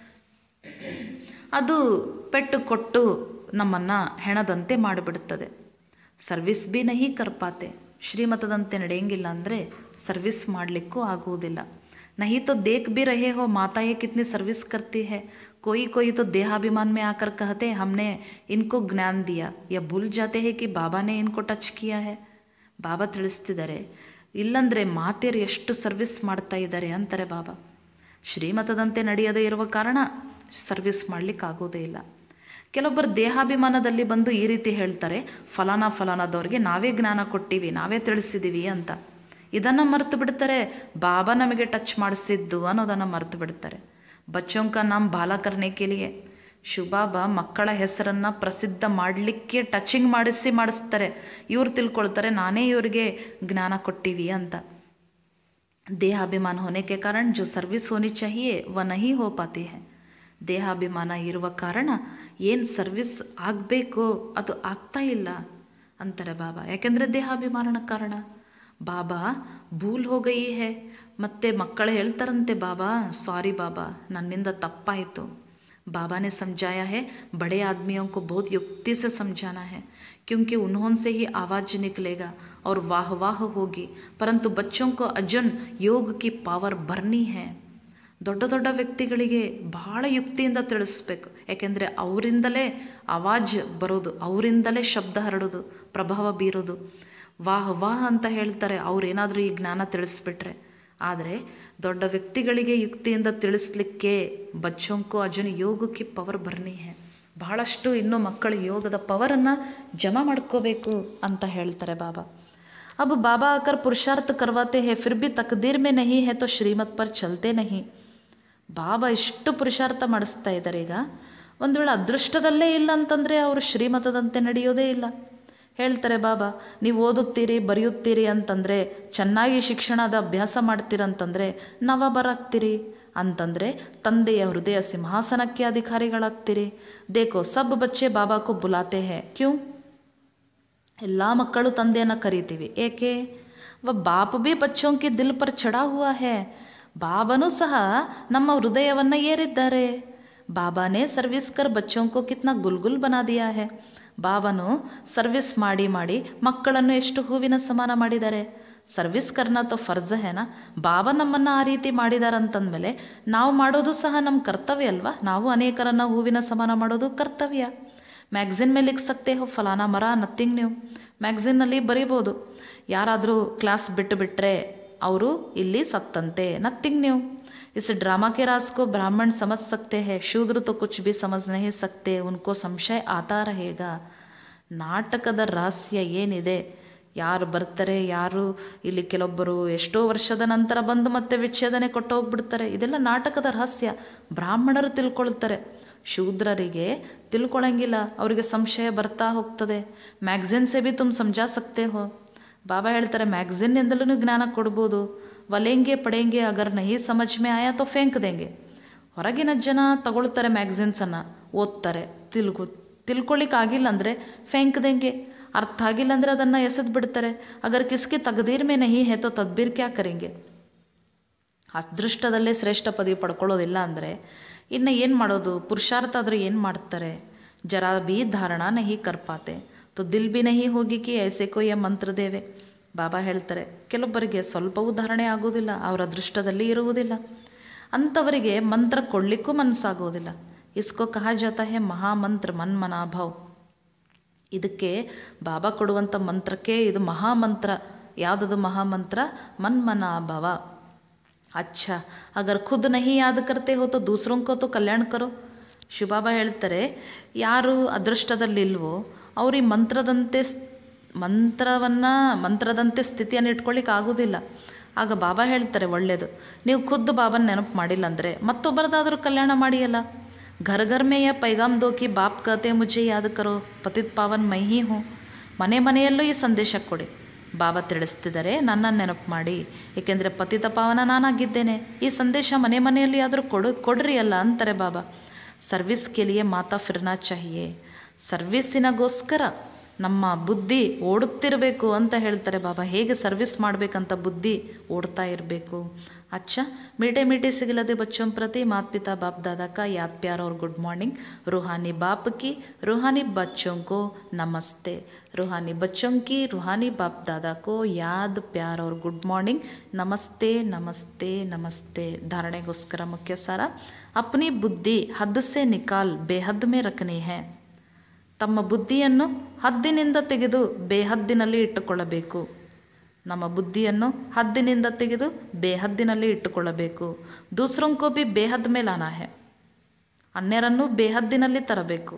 ಅದು ಪೆಟ್ಟು ಕೊಟ್ಟು ನಮ್ಮನ್ನು ಹೆಣದಂತೆ ಮಾಡಿಬಿಡುತ್ತದೆ ಸರ್ವಿಸ್ ಬಿ ನಹಿ ಕರ್ಪಾತೆ ಶ್ರೀಮತದಂತೆ ನಡೆಯಂಗಿಲ್ಲ ಅಂದರೆ ಸರ್ವಿಸ್ ಮಾಡಲಿಕ್ಕೂ ಆಗುವುದಿಲ್ಲ नहीं तो देख भी रहे हो माता ये कितनी सर्विस करती है कोई कोई तो देहाभिमान में आकर कहते हमने इनको ज्ञान दिया या भूल जाते हैं कि बाबा ने इनको ಟಚ್ किया है ಬಾಬಾ ತಿಳಿಸ್ತಿದ್ದಾರೆ ಇಲ್ಲಂದರೆ ಮಾತೆಯರು ಎಷ್ಟು ಸರ್ವಿಸ್ ಮಾಡ್ತಾ ಇದ್ದಾರೆ ಅಂತಾರೆ ಬಾಬಾ ಶ್ರೀಮತದಂತೆ ನಡೆಯದೇ ಇರುವ ಕಾರಣ ಸರ್ವಿಸ್ ಮಾಡಲಿಕ್ಕಾಗೋದೇ ಇಲ್ಲ ಕೆಲವೊಬ್ಬರು ದೇಹಾಭಿಮಾನದಲ್ಲಿ ಬಂದು ಈ ರೀತಿ ಹೇಳ್ತಾರೆ ಫಲಾನ ಫಲಾನದವ್ರಿಗೆ ನಾವೇ ಜ್ಞಾನ ಕೊಟ್ಟಿವಿ ನಾವೇ ತಿಳಿಸಿದ್ದೀವಿ ಅಂತ ಇದನ್ನು ಮರೆತು ಬಿಡ್ತಾರೆ ಬಾಬಾ ನಮಗೆ ಟಚ್ ಮಾಡಿಸಿದ್ದು ಅನ್ನೋದನ್ನು ಮರೆತು ಬಿಡ್ತಾರೆ ಬಚ್ಚೋಂಕ ನಾಮ್ ಬಾಲ ಕರ್ನೆ ಕೇಳಿಯೇ ಶಿವಬಾಬಾ ಮಕ್ಕಳ ಹೆಸರನ್ನು ಪ್ರಸಿದ್ಧ ಮಾಡಲಿಕ್ಕೆ ಟಚಿಂಗ್ ಮಾಡಿಸಿ ಮಾಡಿಸ್ತಾರೆ ಇವ್ರು ತಿಳ್ಕೊಳ್ತಾರೆ ನಾನೇ ಇವರಿಗೆ ಜ್ಞಾನ ಕೊಟ್ಟಿವಿ ಅಂತ ದೇಹಾಭಿಮಾನ होने के कारण जो सर्विस होनी चाहिए वह नहीं हो पाती है ದೇಹಾಭಿಮಾನ ಇರುವ ಕಾರಣ ಏನು ಸರ್ವಿಸ್ ಆಗಬೇಕೋ ಅದು ಆಗ್ತಾ ಇಲ್ಲ ಅಂತಾರೆ ಬಾಬಾ ಯಾಕೆಂದರೆ ದೇಹಾಭಿಮಾನನ ಕಾರಣ ಬಾಬಾ ಭೂಲ್ ಹೋಗಯಿ ಹೇ ಮತ್ತೆ ಮಕ್ಕಳು ಹೇಳ್ತಾರಂತೆ ಬಾಬಾ ಸಾರಿ ಬಾಬಾ ನನ್ನಿಂದ ತಪ್ಪಾಯಿತು बाबा ने समझाया है बड़े आदमियों को बहुत युक्ति से समझाना है क्योंकि उन्होंने से ही आवाज़ निकलेगा और वाह वाह होगी परंतु बच्चों को अजन योग की पावर भरनी है ದೊಡ್ಡ ದೊಡ್ಡ ವ್ಯಕ್ತಿಗಳಿಗೆ ಬಹಳ ಯುಕ್ತಿಯಿಂದ ತಿಳಿಸ್ಬೇಕು ಯಾಕೆಂದರೆ ಅವರಿಂದಲೇ ಆವಾಜ್ ಬರೋದು ಅವರಿಂದಲೇ ಶಬ್ದ ಹರಡೋದು ಪ್ರಭಾವ ಬೀರೋದು ವಾಹ್ ವಾಹ್ ಅಂತ ಹೇಳ್ತಾರೆ ಅವ್ರೇನಾದರೂ ಈ ಜ್ಞಾನ ತಿಳಿಸ್ಬಿಟ್ರೆ ಆದರೆ ದೊಡ್ಡ ವ್ಯಕ್ತಿಗಳಿಗೆ ಯುಕ್ತಿಯಿಂದ ತಿಳಿಸ್ಲಿಕ್ಕೆ ಬಚ್ಚೋಂಕೋ ಅಜನ ಯೋಗಕ್ಕೆ ಪವರ್ ಬರ್ನಿ ಹೇ ಬಹಳಷ್ಟು ಇನ್ನೂ ಮಕ್ಕಳು ಯೋಗದ ಪವರನ್ನು ಜಮಾ ಮಾಡ್ಕೋಬೇಕು ಅಂತ ಹೇಳ್ತಾರೆ ಬಾಬಾ अब बाबा आकर पुरुषार्थ करवाते हैं फिर भी तकदीर में नहीं है तो श्रीमत पर चलते नहीं ಬಾಬಾ ಇಷ್ಟು ಪುರುಷಾರ್ಥ ಮಾಡಿಸ್ತಾ ಇದ್ದಾರೆ ಈಗ ಒಂದು ವೇಳೆ ಅದೃಷ್ಟದಲ್ಲೇ ಇಲ್ಲ ಅಂತಂದರೆ ಅವರು ಶ್ರೀಮತದಂತೆ ನಡೆಯೋದೇ ಇಲ್ಲ ಹೇಳ್ತಾರೆ ಬಾಬಾ ನೀವು ಓದುತ್ತೀರಿ ಬರೆಯುತ್ತೀರಿ ಅಂತಂದರೆ ಚೆನ್ನಾಗಿ ಶಿಕ್ಷಣದ ಅಭ್ಯಾಸ ಮಾಡ್ತೀರಂತಂದರೆ ನವಬರಾಗ್ತೀರಿ ಅಂತಂದರೆ ತಂದೆಯ ಹೃದಯ ಸಿಂಹಾಸನಕ್ಕೆ ಅಧಿಕಾರಿಗಳಾಗ್ತೀರಿ ದೇಖೋ ಸಬ್ ಬಚ್ಚೆ ಬಾಬಾಕು ಬುಲಾತೆ ಹೇ ಕ್ಯೂ ಎಲ್ಲ ಮಕ್ಕಳು ತಂದೆಯನ್ನು ಕರಿತೀವಿ ಏಕೆ ವ ಬಾಪ್ ಬಿ ಬಚ್ಚೋಂ ಕಿ ದಿಲ್ ಪರ್ ಚಢಾ ಹುआ है ಬಾಬನೂ ಸಹ ನಮ್ಮ ಹೃದಯವನ್ನು ಏರಿದ್ದಾರೆ ಬಾಬಾನೇ ಸರ್ವಿಸ್ ಕರ್ ಬಚ್ಚೋಂ ಕೋ ಕಿತ್ನಾ ಗುಲ್ಗುಲ್ ಬನಾ ದಿಯಾ ಹೇ ಬಾಬನು ಸರ್ವಿಸ್ ಮಾಡಿ ಮಾಡಿ ಮಕ್ಕಳನ್ನು ಎಷ್ಟು ಹೂವಿನ ಸಮಾನ ಮಾಡಿದ್ದಾರೆ ಸರ್ವಿಸ್ ಕರ್ನ ತೋ ಫರ್ಜ್ ಹೇನಾ ಬಾಬಾ ನಮ್ಮನ್ನು ಆ ರೀತಿ ಮಾಡಿದಾರಂತಂದಮೇಲೆ ನಾವು ಮಾಡೋದು ಸಹ ನಮ್ಮ ಕರ್ತವ್ಯ ಅಲ್ವಾ ನಾವು ಅನೇಕರನ್ನು ಹೂವಿನ ಸಮಾನ ಮಾಡೋದು ಕರ್ತವ್ಯ ಮ್ಯಾಗ್ಝಿನ್ ಮೇಲೆ ಲಿಖ್ ಸಕ್ತೆ ಹೋ ಫಲಾನ ಮರ ನಥಿಂಗ್ ನೀವು ಮ್ಯಾಗ್ಝಿನ್ನಲ್ಲಿ ಬರೀಬೋದು ಯಾರಾದರೂ ಕ್ಲಾಸ್ ಬಿಟ್ಟು ಬಿಟ್ಟರೆ ಅವರು ಇಲ್ಲಿ ಸತ್ತಂತೆ ನಥಿಂಗ್ ನ್ಯೂ इस ड्रामा के राज को ब्राह्मण समझ सकते हैं शूद्र तो कुछ भी समझ नहीं सकते उनको संशय आता रहेगा ನಾಟಕದ ರಹಸ್ಯ ಏನಿದೆ ಯಾರು ಬರ್ತಾರೆ ಯಾರು ಇಲ್ಲಿ ಕೆಲವೊಬ್ಬರು ಎಷ್ಟೋ ವರ್ಷದ ನಂತರ ಬಂದು ಮತ್ತೆ ವಿಚ್ಛೇದನೆ ಕೊಟ್ಟು ಹೋಗ್ಬಿಡ್ತಾರೆ ಇದೆಲ್ಲ ನಾಟಕದ ರಹಸ್ಯ ಬ್ರಾಹ್ಮಣರು ತಿಳ್ಕೊಳ್ತಾರೆ ಶೂದ್ರರಿಗೆ ತಿಳ್ಕೊಳಂಗಿಲ್ಲ ಅವರಿಗೆ ಸಂಶಯ ಬರ್ತಾ ಹೋಗ್ತದೆ ಮ್ಯಾಗ್ಝಿನ್ಸೇ ಬಿ ತುಮ್ ಸಮಜಾ ಸಕ್ತೆ ಹೋ ಬಾಬಾ ಹೇಳ್ತಾರೆ ಮ್ಯಾಗ್ಝಿನ್ನಿಂದಲೂ ಜ್ಞಾನ ಕೊಡ್ಬೋದು ಒಲೆಂಗೆ ಪಡೆಂಗೆ ಅಗರ್ ನಹಿ ಸಮಜ್ ಮೇ ಆಯಾ ತೋ ಫೇಂಕ್ ದೇಂಗೆ ಹೊರಗಿನ ಜನ ತಗೊಳ್ತಾರೆ ಮ್ಯಾಗ್ಝಿನ್ಸನ್ನು ಓದ್ತಾರೆ ತಿಳ್ಕೊ ತಿಳ್ಕೊಳ್ಳಿಕ್ಕೆ ಆಗಿಲ್ಲ ಅಂದರೆ ಫೇಂಕ್ ದೇಂಗೆ ಅರ್ಥ ಆಗಿಲ್ಲ ಅಂದರೆ ಅದನ್ನು ಎಸೆದು ಬಿಡ್ತಾರೆ ಅಗರ್ ಕಿಸ್ಕಿ ತಗದೀರ್ ಮೇ ನಹಿ ಹೇ ತೋ ತದ್ಬೀರ್ ಕ್ಯಾ ಕರೆಂಗೆ ಅದೃಷ್ಟದಲ್ಲೇ ಶ್ರೇಷ್ಠ ಪದವಿ ಪಡ್ಕೊಳ್ಳೋದಿಲ್ಲ ಅಂದರೆ ಇನ್ನು ಏನು ಮಾಡೋದು ಪುರುಷಾರ್ಥ ಆದರೂ ಏನು ಮಾಡ್ತಾರೆ ಜರಾ ಬಿ ಧಾರಣ ನಹಿ ಕರ್ಪಾತೆ ತೋ ದಿಲ್ ಬಿ ನಹಿ ಹೋಗಿ ಕಿ ಐಸೆ ಕೊಯ್ಯ ಮಂತ್ರದೇವೆ ಬಾಬಾ ಹೇಳ್ತಾರೆ ಕೆಲವೊಬ್ಬರಿಗೆ ಸ್ವಲ್ಪವೂ ಧಾರಣೆ ಆಗೋದಿಲ್ಲ ಅವರ ಅದೃಷ್ಟದಲ್ಲಿ ಇರುವುದಿಲ್ಲ ಅಂಥವರಿಗೆ ಮಂತ್ರ ಕೊಡಲಿಕ್ಕೂ ಮನಸ್ಸಾಗೋದಿಲ್ಲ ಇಸ್ಕೋ ಕಹಾ ಜಾತ ಹೇ ಮಹಾಮಂತ್ರ ಮನ್ಮನಾಭಾವ್ ಇದಕ್ಕೆ ಬಾಬಾ ಕೊಡುವಂಥ ಮಂತ್ರಕ್ಕೆ ಇದು ಮಹಾಮಂತ್ರ ಯಾವುದದು ಮಹಾಮಂತ್ರ ಮನ್ಮನಾಭವ अच्छा अगर खुद नहीं याद करते हो तो दूसरों को तो कल्याण करो ಶಿವಬಾಬಾ ಹೇಳ್ತಾರೆ ಯಾರು ಅದೃಷ್ಟದಲ್ಲಿಲ್ವೋ ಅವ್ರು ಈ ಮಂತ್ರದಂತೆ ಸ್- ಮಂತ್ರವನ್ನು ಮಂತ್ರದಂತೆ ಸ್ಥಿತಿಯನ್ನು ಇಟ್ಕೊಳ್ಳಿಕ್ಕೆ ಆಗೋದಿಲ್ಲ ಆಗ ಬಾಬಾ ಹೇಳ್ತಾರೆ ಒಳ್ಳೆಯದು ನೀವು ಖುದ್ದು ಬಾಬನ ನೆನಪು ಮಾಡಿಲ್ಲ ಅಂದರೆ ಮತ್ತೊಬ್ಬರದಾದರೂ ಕಲ್ಯಾಣ ಮಾಡಿಯಲ್ಲ ಘರ್ ಘರ್ ಮೇ ಯಾ ಪೈಗಾಮ್ ದೋಕಿ ಬಾಪ್ ಕತೆ ಮುಜೆ ಯಾದ್ ಕರೋ ಪತಿತ್ ಪಾವನ್ ಮೈ ಹಿ ಹೂँ ಮನೆ ಮನೆಯಲ್ಲೂ ಈ ಸಂದೇಶ ಕೊಡಿ ಬಾಬಾ ತಿಳಿಸ್ತಿದ್ದಾರೆ ನನ್ನನ್ನು ನೆನಪು ಮಾಡಿ ಏಕೆಂದರೆ ಪತಿತ ಪಾವನ ನಾನಾಗಿದ್ದೇನೆ ಈ ಸಂದೇಶ ಮನೆ ಮನೆಯಲ್ಲಿ ಆದರೂ ಕೊಡು ಕೊಡ್ರಿ ಅಲ್ಲ ಅಂತಾರೆ ಬಾಬಾ ಸರ್ವಿಸ್ ಕೆಲಿಯೇ ಮಾತಾ ಫಿರ್ನಾ ಚಾಹಿಯೇ ಸರ್ವಿಸ್ಸಿನಗೋಸ್ಕರ ನಮ್ಮ ಬುದ್ಧಿ ಓಡುತ್ತಿರಬೇಕು ಅಂತ ಹೇಳ್ತಾರೆ ಬಾಬಾ ಹೇಗೆ ಸರ್ವಿಸ್ ಮಾಡಬೇಕಂತ ಬುದ್ಧಿ ಓಡ್ತಾ ಇರಬೇಕು अच्छा मीठे मीठे सिगलते बच्चों प्रति माता पिता बाप दादा का याद प्यार और गुड मॉर्निंग रूहानी बाप की रूहानी बच्चों को नमस्ते रूहानी बच्चों की रूहानी बाप दादा को याद प्यार और गुड मॉर्निंग नमस्ते नमस्ते नमस्ते धारणेಗೋಸ್ಕರ ಮುಖ್ಯ ಸಾರ अपनी बुद्धि हद से निकाल बेहद में रखनी है ತಮ್ಮ ಬುದ್ಧಿಯನ್ನು ಹದ್ದಿನಿಂದ ತೆಗೆದು ಬೇಹದ್ದಿನಲ್ಲಿ ಇಟ್ಟುಕೊಳ್ಳಬೇಕು ನಮ್ಮ ಬುದ್ಧಿಯನ್ನು ಹದ್ದಿನಿಂದ ತೆಗೆದು ಬೇಹದ್ದಿನಲ್ಲಿ ಇಟ್ಟುಕೊಳ್ಳಬೇಕು ದೂಸರೋಂಕೋ ಬಿ ಬೇಹದ್ ಮೇಲೆ ಲಾನಾ ಹೇ ಅನ್ಯರನ್ನು ಬೇಹದ್ದಿನಲ್ಲಿ ತರಬೇಕು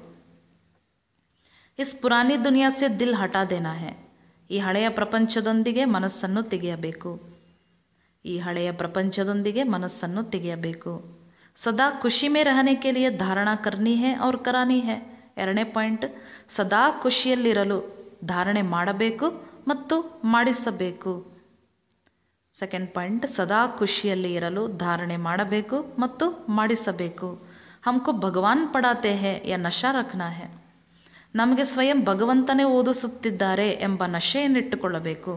ಇಸ್ ಪುರಾನಿ ದುನಿಯಾ ಸೆ ದಿಲ್ ಹಟಾ ದೇನಾ ಹೇ ಈ ಹಳೆಯ ಪ್ರಪಂಚದೊಂದಿಗೆ ಮನಸ್ಸನ್ನು ತೆಗೆಯಬೇಕು ಈ ಹಳೆಯ ಪ್ರಪಂಚದೊಂದಿಗೆ ಮನಸ್ಸನ್ನು ತೆಗೆಯಬೇಕು ಸದಾ ಖುಷಿ ಮೇ ರಹನೆ ಕೆ ಲಿಯೆ ಧಾರಣಾ ಕರ್ನಿ ಹೇ ಅವ್ರ ಕರಾನಿ ಹೇ ಎರಡನೇ ಪಾಯಿಂಟ್ ಸದಾ ಖುಷಿಯಲ್ಲಿರಲು ಧಾರಣೆ ಮಾಡಬೇಕು ಮತ್ತು ಮಾಡಿಸಬೇಕು ಸೆಕೆಂಡ್ ಪಾಯಿಂಟ್ ಸದಾ ಖುಷಿಯಲ್ಲಿ ಇರಲು ಧಾರಣೆ ಮಾಡಬೇಕು ಮತ್ತು ಮಾಡಿಸಬೇಕು ಹಮ್ಕೋ ಭಗವಾನ್ ಪಡಾತೆ ಹೇ ಯ ನಶಾ ರಖನಾ ಹೇ ನಮಗೆ ಸ್ವಯಂ ಭಗವಂತನೇ ಓದಿಸುತ್ತಿದ್ದಾರೆ ಎಂಬ ನಶೆಯನ್ನಿಟ್ಟುಕೊಳ್ಳಬೇಕು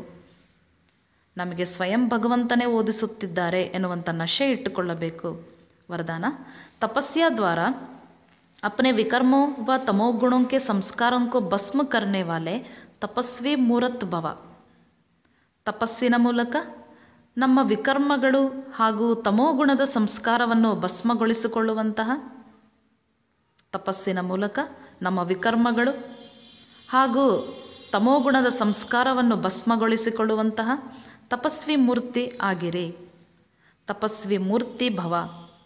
ನಮಗೆ ಸ್ವಯಂ ಭಗವಂತನೇ ಓದಿಸುತ್ತಿದ್ದಾರೆ ಎನ್ನುವಂಥ ನಶೆ ಇಟ್ಟುಕೊಳ್ಳಬೇಕು ವರದಾನ ತಪಸ್ಯ ದ್ವಾರ अपने विकर्मों व तमोगुणों के संस्कारों को भस्म करने वाले ತಪಸ್ವಿ ಮೂರತ್ ಭವ ತಪಸ್ಸಿನ ಮೂಲಕ ನಮ್ಮ ವಿಕರ್ಮಗಳು ಹಾಗೂ ತಮೋಗುಣದ ಸಂಸ್ಕಾರವನ್ನು ಭಸ್ಮಗೊಳಿಸಿಕೊಳ್ಳುವಂತಹ ತಪಸ್ಸಿನ ಮೂಲಕ ನಮ್ಮ ವಿಕರ್ಮಗಳು ಹಾಗೂ ತಮೋಗುಣದ ಸಂಸ್ಕಾರವನ್ನು ಭಸ್ಮಗೊಳಿಸಿಕೊಳ್ಳುವಂತಹ ತಪಸ್ವಿ ಮೂರ್ತಿ ಆಗಿರಿ ತಪಸ್ವಿ ಮೂರ್ತಿ ಭವ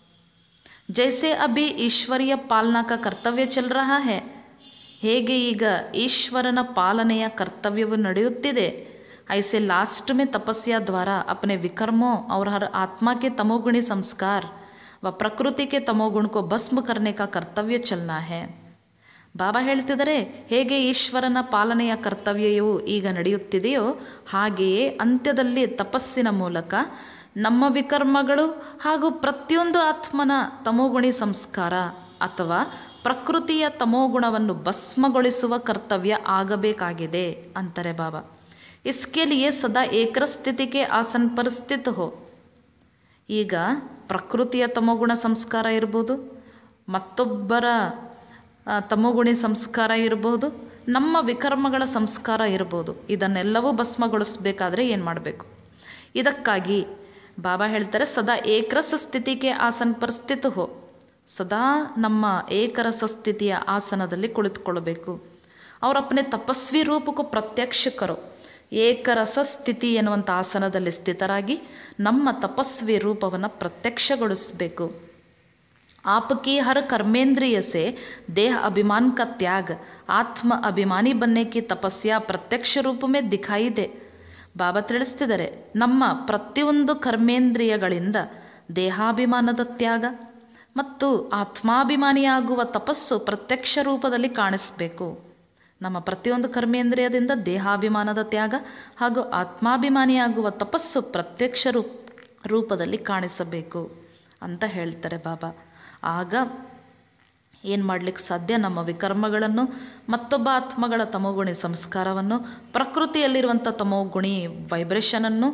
ಜೈಸೆ ಅಭಿ ಈಶ್ವರಿಯ ಪಾಲನಾ ಕಾ ಕರ್ತವ್ಯ ಚಲ್ ರಹಾ ಹೇ ಹೇಗೆ ಈಗ ಈಶ್ವರನ ಪಾಲನೆಯ ಕರ್ತವ್ಯವು ನಡೆಯುತ್ತಿದೆ ಐಸೆ लास्ट में तपस्या द्वारा अपने विकर्मों और हर आत्मा के तमोगुणी संस्कार व प्रकृति के तमोगुण को भस्म करने का कर्तव्य चलना है ಬಾಬಾ ಹೇಳ್ತಿದ್ದಾರೆ ಹೇಗೆ ಈಶ್ವರನ ಪಾಲನೆಯ ಕರ್ತವ್ಯವು ಈಗ ನಡೆಯುತ್ತಿದೆಯೋ ಹಾಗೆಯೇ ಅಂತ್ಯದಲ್ಲಿ ತಪಸ್ಸಿನ ಮೂಲಕ ನಮ್ಮ ವಿಕರ್ಮಗಳು ಹಾಗೂ ಪ್ರತಿಯೊಂದು ಆತ್ಮನ ತಮೋಗುಣಿ ಸಂಸ್ಕಾರ ಅಥವಾ ಪ್ರಕೃತಿಯ ತಮೋಗುಣವನ್ನು ಭಸ್ಮಗೊಳಿಸುವ ಕರ್ತವ್ಯ ಆಗಬೇಕಾಗಿದೆ ಅಂತಾರೆ ಬಾಬಾ ಇಸ್ಕೆ ಲಿಯೇ ಸದಾ ಏಕರ ಸ್ಥಿತಿಗೆ ಆಸನ್ ಪರಿಸ್ಥಿತಿ ಹೋ ಈಗ ಪ್ರಕೃತಿಯ ತಮೋಗುಣ ಸಂಸ್ಕಾರ ಇರ್ಬೋದು ಮತ್ತೊಬ್ಬರ ಆ, ತಮೋಗುಣಿ ಸಂಸ್ಕಾರ ಇರ್ಬೋದು ನಮ್ಮ ವಿಕರ್ಮಗಳ ಸಂಸ್ಕಾರ ಇರ್ಬೋದು ಇದನ್ನೆಲ್ಲವೂ ಭಸ್ಮಗೊಳಿಸ್ಬೇಕಾದ್ರೆ ಏನು ಮಾಡಬೇಕು ಇದಕ್ಕಾಗಿ ಬಾಬಾ ಹೇಳ್ತಾರೆ ಸದಾ ಏಕರಸ ಸ್ಥಿತಿಗೆ ಆಸನ ಪರಿಸ್ಥಿತಿ ಹೋ ಸದಾ ನಮ್ಮ ಏಕರಸ ಸ್ಥಿತಿಯ ಆಸನದಲ್ಲಿ ಕುಳಿತುಕೊಳ್ಳಬೇಕು ಅವರಪ್ಪನೆ ತಪಸ್ವಿ ರೂಪಕ್ಕೂ ಪ್ರತ್ಯಕ್ಷಕರು ಏಕರಸ ಸ್ಥಿತಿ ಎನ್ನುವಂಥ ಆಸನದಲ್ಲಿ ಸ್ಥಿತರಾಗಿ ನಮ್ಮ ತಪಸ್ವಿ ರೂಪವನ್ನು ಪ್ರತ್ಯಕ್ಷಗೊಳಿಸಬೇಕು आपकी हर कर्मेंद्रिय से देह अभिमान का त्याग आत्म अभिमानी बनने की तपस्या प्रत्यक्ष रूप में दिखाई दे ಬಾಬಾ ತಿಳಿಸ್ತಿದ್ದಾರೆ ನಮ್ಮ ಪ್ರತಿಯೊಂದು ಕರ್ಮೇಂದ್ರಿಯಗಳಿಂದ ದೇಹಾಭಿಮಾನದ ತ್ಯಾಗ ಮತ್ತು ಆತ್ಮಾಭಿಮಾನಿಯಾಗುವ ತಪಸ್ಸು ಪ್ರತ್ಯಕ್ಷ ರೂಪದಲ್ಲಿ ಕಾಣಿಸಬೇಕು ನಮ್ಮ ಪ್ರತಿಯೊಂದು ಕರ್ಮೇಂದ್ರಿಯದಿಂದ ದೇಹಾಭಿಮಾನದ ತ್ಯಾಗ ಹಾಗೂ ಆತ್ಮಾಭಿಮಾನಿಯಾಗುವ ತಪಸ್ಸು ಪ್ರತ್ಯಕ್ಷ ರೂಪ ರೂಪದಲ್ಲಿ ಕಾಣಿಸಬೇಕು ಅಂತ ಹೇಳ್ತಾರೆ ಬಾಬಾ ಆಗ ಏನು ಮಾಡಲಿಕ್ಕೆ ಸಾಧ್ಯ ನಮ್ಮ ವಿಕರ್ಮಗಳನ್ನು ಮತ್ತೊಬ್ಬ ಆತ್ಮಗಳ ತಮೋಗುಣಿ ಸಂಸ್ಕಾರವನ್ನು ಪ್ರಕೃತಿಯಲ್ಲಿರುವಂಥ ತಮೋಗುಣಿ ವೈಬ್ರೇಷನನ್ನು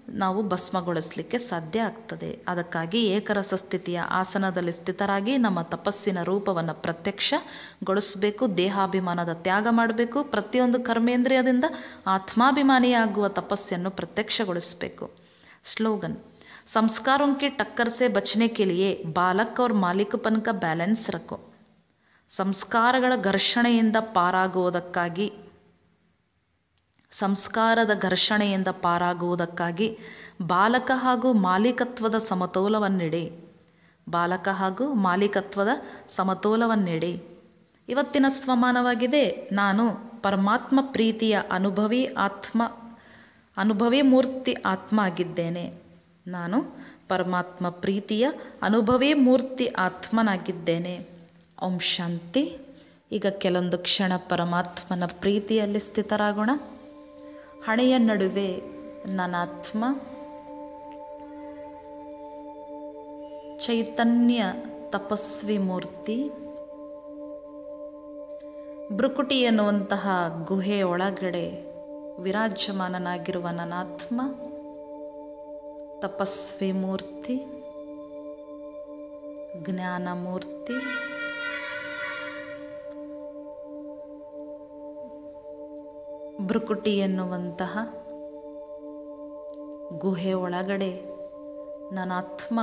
ನಾವು ಭಸ್ಮಗೊಳಿಸಲಿಕ್ಕೆ ಸಾಧ್ಯ ಆಗ್ತದೆ ಅದಕ್ಕಾಗಿ ಏಕರಸ ಸ್ಥಿತಿಯ ಆಸನದಲ್ಲಿ ಸ್ಥಿತರಾಗಿ ನಮ್ಮ ತಪಸ್ಸಿನ ರೂಪವನ್ನು ಪ್ರತ್ಯಕ್ಷಗೊಳಿಸಬೇಕು ದೇಹಾಭಿಮಾನದ ತ್ಯಾಗ ಮಾಡಬೇಕು ಪ್ರತಿಯೊಂದು ಕರ್ಮೇಂದ್ರಿಯದಿಂದ ಆತ್ಮಾಭಿಮಾನಿಯಾಗುವ ತಪಸ್ಸನ್ನು ಪ್ರತ್ಯಕ್ಷಗೊಳಿಸಬೇಕು स्लोगन संस्कारों के टक्कर से बचने के लिए बालक और मालिकपन का ಬ್ಯಾಲೆನ್ಸ್ ರಖೋ ಸಂಸ್ಕಾರಗಳ ಘರ್ಷಣೆಯಿಂದ ಪಾರಾಗುವುದಕ್ಕಾಗಿ ಸಂಸ್ಕಾರದ ಘರ್ಷಣೆಯಿಂದ ಪಾರಾಗುವುದಕ್ಕಾಗಿ ಬಾಲಕ ಹಾಗೂ ಮಾಲೀಕತ್ವದ ಸಮತೋಲವನ್ನಿಡಿ ಬಾಲಕ ಹಾಗೂ ಮಾಲೀಕತ್ವದ ಸಮತೋಲವನ್ನಿಡಿ ಇವತ್ತಿನ ಸ್ವಮಾನವಾಗಿದೆ ನಾನು ಪರಮಾತ್ಮ ಪ್ರೀತಿಯ ಅನುಭವಿ ಆತ್ಮ ಅನುಭವಿ ಮೂರ್ತಿ ಆತ್ಮ ಆಗಿದ್ದೇನೆ ನಾನು ಪರಮಾತ್ಮ ಪ್ರೀತಿಯ ಅನುಭವಿ ಮೂರ್ತಿ ಆತ್ಮನಾಗಿದ್ದೇನೆ ಓಂ ಶಾಂತಿ ಈಗ ಕೆಲವೊಂದು ಕ್ಷಣ ಪರಮಾತ್ಮನ ಪ್ರೀತಿಯಲ್ಲಿ ಸ್ಥಿತರಾಗೋಣ ಹಣೆಯ ನಡುವೆ ನನ್ನ ಆತ್ಮ ಚೈತನ್ಯ ತಪಸ್ವಿ ಮೂರ್ತಿ ಬ್ರುಕುಟಿ ಎನ್ನುವಂತಹ ಗುಹೆ ಒಳಗಡೆ ವಿರಾಜಮಾನನಾಗಿರುವ ನನಾತ್ಮ ತಪಸ್ವಿ ಮೂರ್ತಿ ಜ್ಞಾನ ಮೂರ್ತಿ ಬ್ರುಕುಟಿ ಎನ್ನುವಂತಹ ಗುಹೆ ಒಳಗಡೆ ನನಾತ್ಮ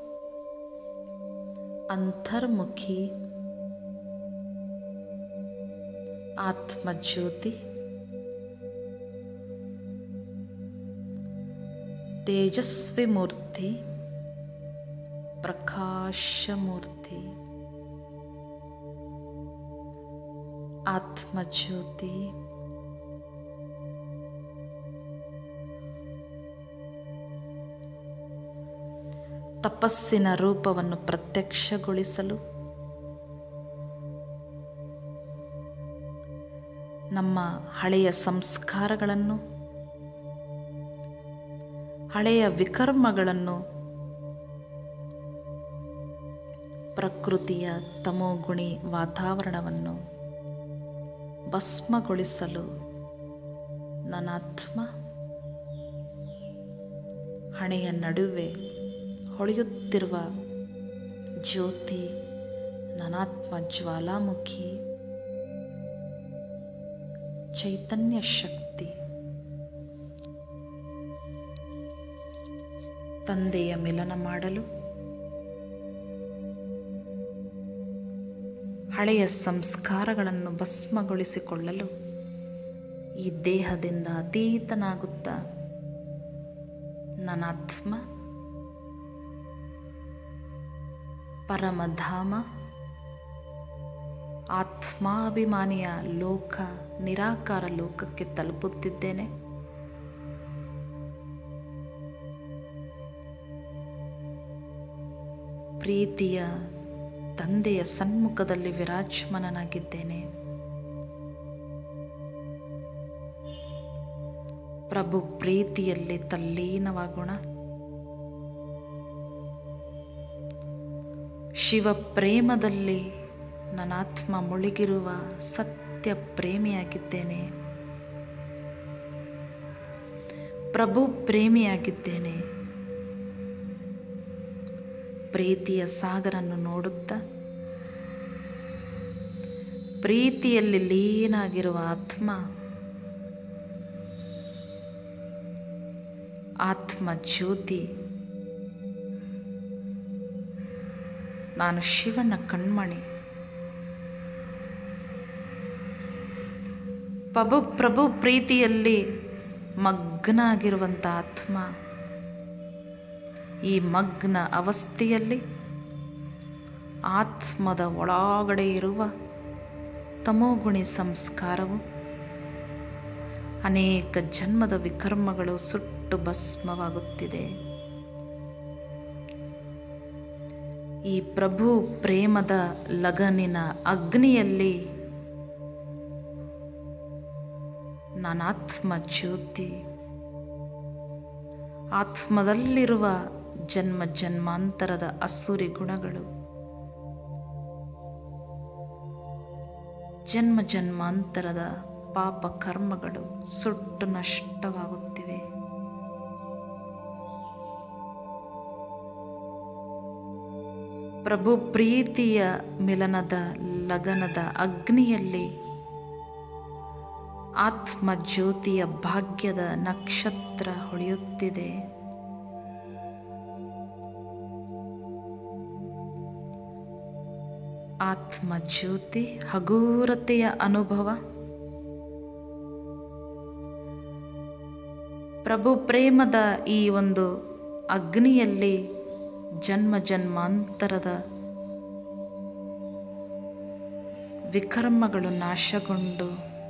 ಅಂತರ್ಮುಖಿ ಆತ್ಮಜ್ಯೋತಿ ತೇಜಸ್ವಿ ಮೂರ್ತಿ ಪ್ರಕಾಶ ಮೂರ್ತಿ ಆತ್ಮಜ್ಯೋತಿ ತಪಸ್ಸಿನ ರೂಪವನ್ನು ಪ್ರತ್ಯಕ್ಷಗೊಳಿಸಲು ನಮ್ಮ ಹಳೆಯ ಸಂಸ್ಕಾರಗಳನ್ನು ಹಳೆಯ ವಿಕರ್ಮಗಳನ್ನು ಪ್ರಕೃತಿಯ ತಮೋಗುಣಿ ವಾತಾವರಣವನ್ನು ಭಸ್ಮಗೊಳಿಸಲು ನನಾತ್ಮ ಹಣೆಯ ನಡುವೆ ಹೊಳೆಯುತ್ತಿರುವ ಜ್ಯೋತಿ ನನಾತ್ಮ ಜ್ವಾಲಾಮುಖಿ ಚೈತನ್ಯ ಶಕ್ತಿ ತಂದೆಯ ಮಿಲನ ಮಾಡಲು ಹಳೆಯ ಸಂಸ್ಕಾರಗಳನ್ನು ಭಸ್ಮಗೊಳಿಸಿಕೊಳ್ಳಲು ಈ ದೇಹದಿಂದ ಅತೀತನಾಗುತ್ತಾ ನನಾತ್ಮ ಪರಮಧಾಮ ಆತ್ಮಾಭಿಮಾನಿಯ ಲೋಕ ನಿರಾಕಾರ ಲೋಕಕ್ಕೆ ತಲುಪುತ್ತಿದ್ದೇನೆ ಪ್ರೀತಿಯ ತಂದೆಯ ಸನ್ಮುಖದಲ್ಲಿ ವಿರಾಜಮಾನನಾಗಿದ್ದೇನೆ ಪ್ರಭು ಪ್ರೀತಿಯಲ್ಲಿ ತಲ್ಲೀನವಾಗೋಣ ಶಿವ ಪ್ರೇಮದಲ್ಲಿ ನನಾತ್ಮ ಮುಳುಗಿರುವ ಸತ್ಯ ಪ್ರೇಮಿಯಾಗಿದ್ದೇನೆ ಪ್ರಭು ಪ್ರೇಮಿಯಾಗಿದ್ದೇನೆ ಪ್ರೀತಿಯ ಸಾಗರನ್ನು ನೋಡುತ್ತಾ ಪ್ರೀತಿಯಲ್ಲಿ ಲೀನಾಗಿರುವ ಆತ್ಮ ಆತ್ಮ ಜ್ಯೋತಿ ನಾನು ಶಿವನ ಕಣ್ಮಣಿ ಪ್ರಭು ಪ್ರಭು ಪ್ರೀತಿಯಲ್ಲಿ ಮಗ್ನ ಆಗಿರುವಂಥ ಆತ್ಮ ಈ ಮಗ್ನ ಅವಸ್ಥೆಯಲ್ಲಿ ಆತ್ಮದ ಒಳಗಡೆ ಇರುವ ತಮೋಗುಣಿ ಸಂಸ್ಕಾರವು ಅನೇಕ ಜನ್ಮದ ವಿಕರ್ಮಗಳು ಸುಟ್ಟು ಭಸ್ಮವಾಗುತ್ತಿದೆ ಈ ಪ್ರಭು ಪ್ರೇಮದ ಲಗನಿನ ಅಗ್ನಿಯಲ್ಲಿ ನಾನಾತ್ಮ ಜ್ಯೋತಿ ಆತ್ಮದಲ್ಲಿರುವ ಜನ್ಮ ಜನ್ಮಾಂತರದ ಅಸುರಿ ಗುಣಗಳು ಜನ್ಮ ಜನ್ಮಾಂತರದ ಪಾಪ ಕರ್ಮಗಳು ಸುಟ್ಟು ನಷ್ಟವಾಗುತ್ತಿವೆ ಪ್ರಭು ಪ್ರೀತಿಯ ಮಿಲನದ ಲಗನದ ಅಗ್ನಿಯಲ್ಲಿ ಆತ್ಮ ಜ್ಯೋತಿಯ ಭಾಗ್ಯದ ನಕ್ಷತ್ರ ಹೊಳೆಯುತ್ತಿದೆ ಆತ್ಮ ಜ್ಯೋತಿ ಹಗೂರತೆಯ ಅನುಭವ ಪ್ರಭು ಪ್ರೇಮದ ಈ ಒಂದು ಅಗ್ನಿಯಲ್ಲಿ ಜನ್ಮ ಜನ್ಮಾಂತರದ ವಿಕರ್ಮಗಳು ನಾಶಗೊಂಡು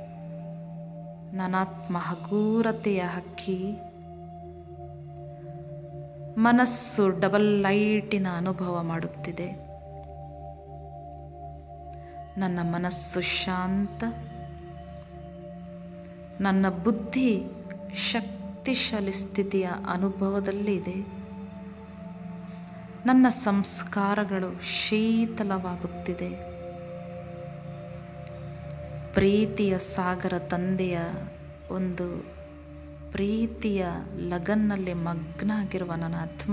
ನನಾತ್ಮ ಹಗೂರತೆಯ ಹಕ್ಕಿ ಮನಸ್ಸು ಡಬಲ್ ಲೈಟಿನ ಅನುಭವ ಮಾಡುತ್ತಿದೆ ನನ್ನ ಮನಸ್ಸು ಶಾಂತ ನನ್ನ ಬುದ್ಧಿ ಶಕ್ತಿಶಾಲಿ ಸ್ಥಿತಿಯ ಅನುಭವದಲ್ಲಿದೆ ನನ್ನ ಸಂಸ್ಕಾರಗಳು ಶೀತಲವಾಗುತ್ತಿದೆ ಪ್ರೀತಿಯ ಸಾಗರ ತಂದೆಯ ಒಂದು ಪ್ರೀತಿಯ ಲಗನ್ನಲ್ಲಿ ಮಗ್ನ ಆಗಿರುವ ನನ್ನ ಆತ್ಮ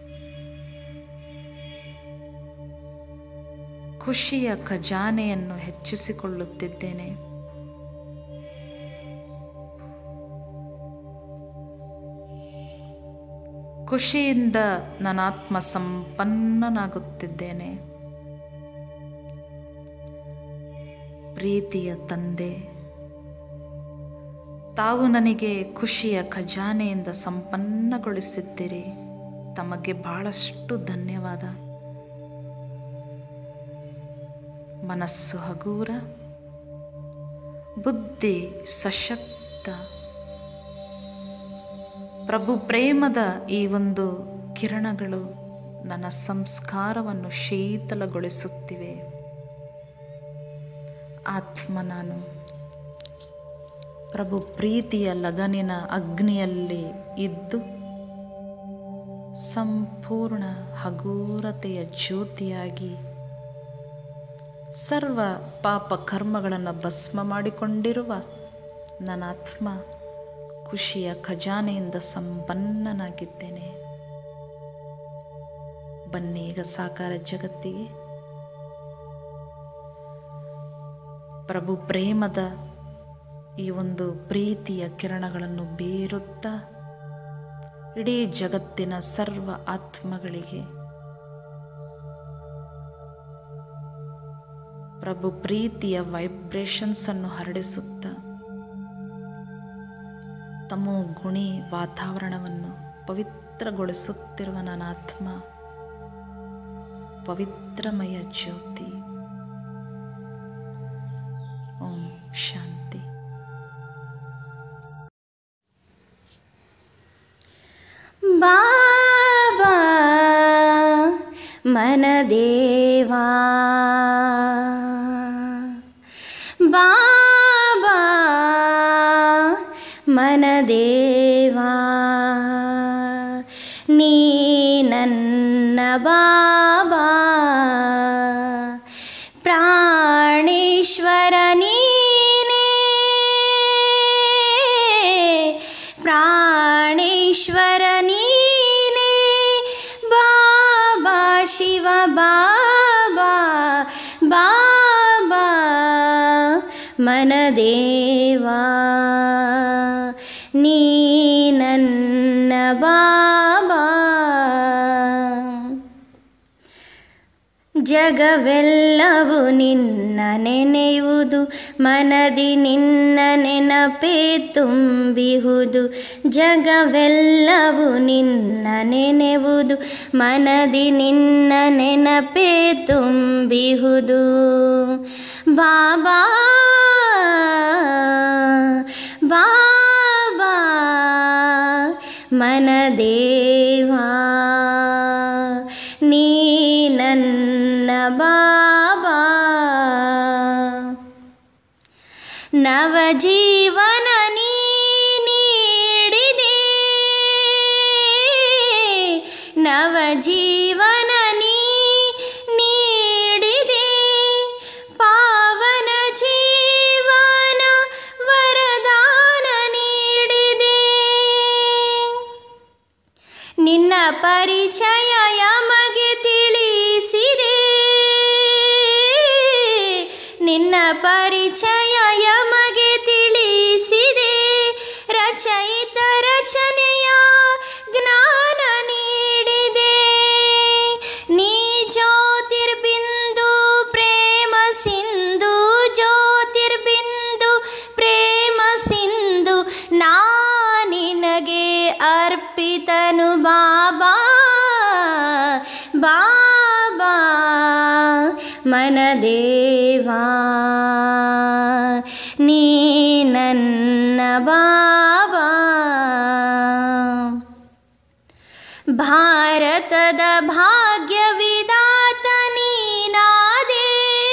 ಖುಷಿಯ ಖಜಾನೆಯನ್ನು ಹೆಚ್ಚಿಸಿಕೊಳ್ಳುತ್ತಿದ್ದೇನೆ ಖುಷಿಯಿಂದ ನನ್ನ ಆತ್ಮ ಸಂಪನ್ನನಾಗುತ್ತಿದ್ದೇನೆ ಪ್ರೀತಿಯ ತಂದೆ ತಾವು ನನಗೆ ಖುಷಿಯ ಖಜಾನೆಯಿಂದ ಸಂಪನ್ನಗೊಳಿಸಿದ್ದೀರಿ ತಮಗೆ ಬಹಳಷ್ಟು ಧನ್ಯವಾದ ಮನಸ್ಸು ಹಗೂರ ಬುದ್ಧಿ ಸಶಕ್ತ ಪ್ರಭು ಪ್ರೇಮದ ಈ ಒಂದು ಕಿರಣಗಳು ನನ್ನ ಸಂಸ್ಕಾರವನ್ನು ಶೀತಲಗೊಳಿಸುತ್ತಿವೆ ಆತ್ಮ ನಾನು ಪ್ರಭು ಪ್ರೀತಿಯ ಲಗನಿನ ಅಗ್ನಿಯಲ್ಲಿ ಇದ್ದು ಸಂಪೂರ್ಣ ಹಗೂರತೆಯ ಜ್ಯೋತಿಯಾಗಿ ಸರ್ವ ಪಾಪ ಕರ್ಮಗಳನ್ನು ಭಸ್ಮ ಮಾಡಿಕೊಂಡಿರುವ ನನ್ನ ಆತ್ಮ ಖುಷಿಯ ಖಜಾನೆಯಿಂದ ಸಂಪನ್ನನಾಗಿದ್ದೇನೆ ಬನ್ನಿ ಈಗ ಸಾಕಾರ ಜಗತ್ತಿಗೆ ಪ್ರಭು ಪ್ರೇಮದ ಈ ಒಂದು ಪ್ರೀತಿಯ ಕಿರಣಗಳನ್ನು ಬೀರುತ್ತಾ ಇಡೀ ಜಗತ್ತಿನ ಸರ್ವ ಆತ್ಮಗಳಿಗೆ ಪ್ರಭು ಪ್ರೀತಿಯ ವೈಬ್ರೇಷನ್ಸ್ ಅನ್ನು ಹರಡಿಸುತ್ತಾ ತಮ್ಮ ಗುಣಿ ವಾತಾವರಣವನ್ನು ಪವಿತ್ರಗೊಳಿಸುತ್ತಿರುವ ನನ್ನ ಆತ್ಮ ಪವಿತ್ರಮಯ ಜ್ಯೋತಿ ಓಂ ಶಾಂತಿ ಬಾಬಾ ಮನದೇವಾ ಬಾಬಾ ಮನದೇವಾ ನೀ ನನ್ನ ಬಾಬಾ ಪ್ರಾಣೇಶ್ವರ ನೀನೇ ಪ್ರಾಣೇಶ್ವರ ನೀನೇ ಬಾಬಾ ಶಿವ ಬಾಬಾ ಬಾಬಾ ಮನದೇವಾ ನೀ ನನ್ನ ಬಾಬಾ ಜಗವೆಲ್ಲವೂ ನಿನ್ನ ನೆನೆಯುವುದು ಮನದಿ ನಿನ್ನ ನೆನಪೇ ತುಂಬಿಹುದು ಜಗವೆಲ್ಲವೂ ನಿನ್ನ ನೆನೆಯುವುದು ಮನದಿ ನಿನ್ನ ನೆನಪೇ ತುಂಬಿಹುದು ಬಾಬಾ ಬಾಬಾ ಮನದೇವಾ ನೀ ನನ್ನ ಬಾಬಾ ನವಜೀವನ ನೀ ನೀಡಿದೆ ನವಜೀವನ ನೀ ನೀಡಿದೆ ಪಾವನ ಜೀವನ ವರದಾನ ನೀಡಿದೆ ನಿನ್ನ ಪರಿಚಯ ಯಮಗೆ ತಿಳಿಸಿದೆ ನಿನ್ನ ಪರಿಚಯ ಯಮಗೆ ತಿಳಿಸಿದೆ ರಚಯಿತ ರಚನೆಯ ಜ್ಞಾನ ನೀಡಿದೆ ನೀ ಜ್ಯೋತಿರ್ಬಿಂದು ಪ್ರೇಮ ಸಿಂಧು ಜ್ಯೋತಿರ್ಬಿಂದು ಪ್ರೇಮ ಸಿಂಧು ನಾ ನಿನಗೆ ಅರ್ಪಿತನು ಬಾಬಾ ಬಾಬಾ ಮನದೇವಾ ನೀ ನನ್ನ ಬಾಬಾ ಭಾರತದ ಭಾಗ್ಯ ವಿಧಾತ ನೀನಾದೆ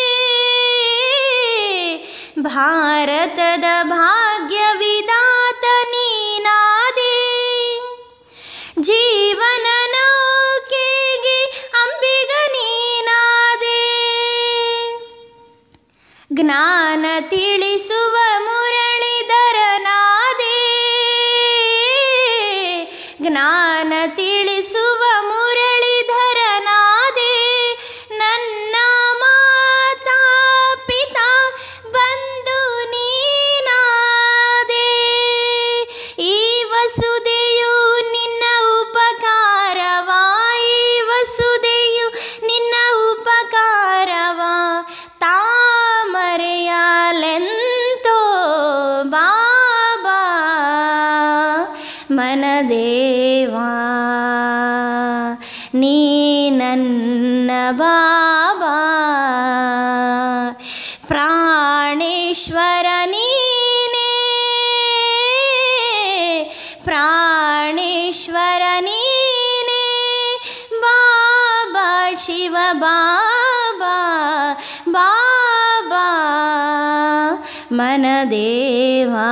ಭಾರತದ ಭಾಗ್ಯ ವಿಧಾತ ನೀನಾದೆ ಜೀವನ ನೌಕೆಗೆ ಅಂಬಿಗ ನೀನಾದೆ ಜ್ಞಾನ ತಿಳಿಸುವ ಮುರಳಿಧರನಾದೆ ಜ್ಞಾನ ತಿಳಿಸುವ ಮುರಳಿಧರನಾದೆ ನನ್ನ ಮಾತಾ ಪಿತಾ ಬಂದು ನೀನಾದೆ ಈ ವಸುದೆಯು ನಿನ್ನ ಉಪಕಾರವ ಈ ವಸುದೆಯು ನಿನ್ನ ಉಪಕಾರವ ತಾಮರೆಯಲೆಂತೋ ಬಾಬಾ ಮನದೇವಾ ನೀ ನನ್ನ ಬಾಬಾ ಪ್ರಾಣೇಶ್ವರ ನೀನೇ ಪ್ರಾಣೇಶ್ವರ ನೀನೇ ಬಾಬಾ ಶಿವ ಬಾಬಾ ಬಾಬಾ ಮನದೇವಾ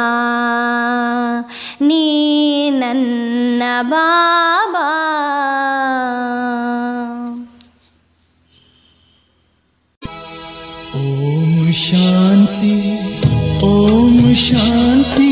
ನೀ ನನ್ನ ಬಾಬಾ ಓಂ ಶಾಂತಿ ಓಂ ಶಾಂತಿ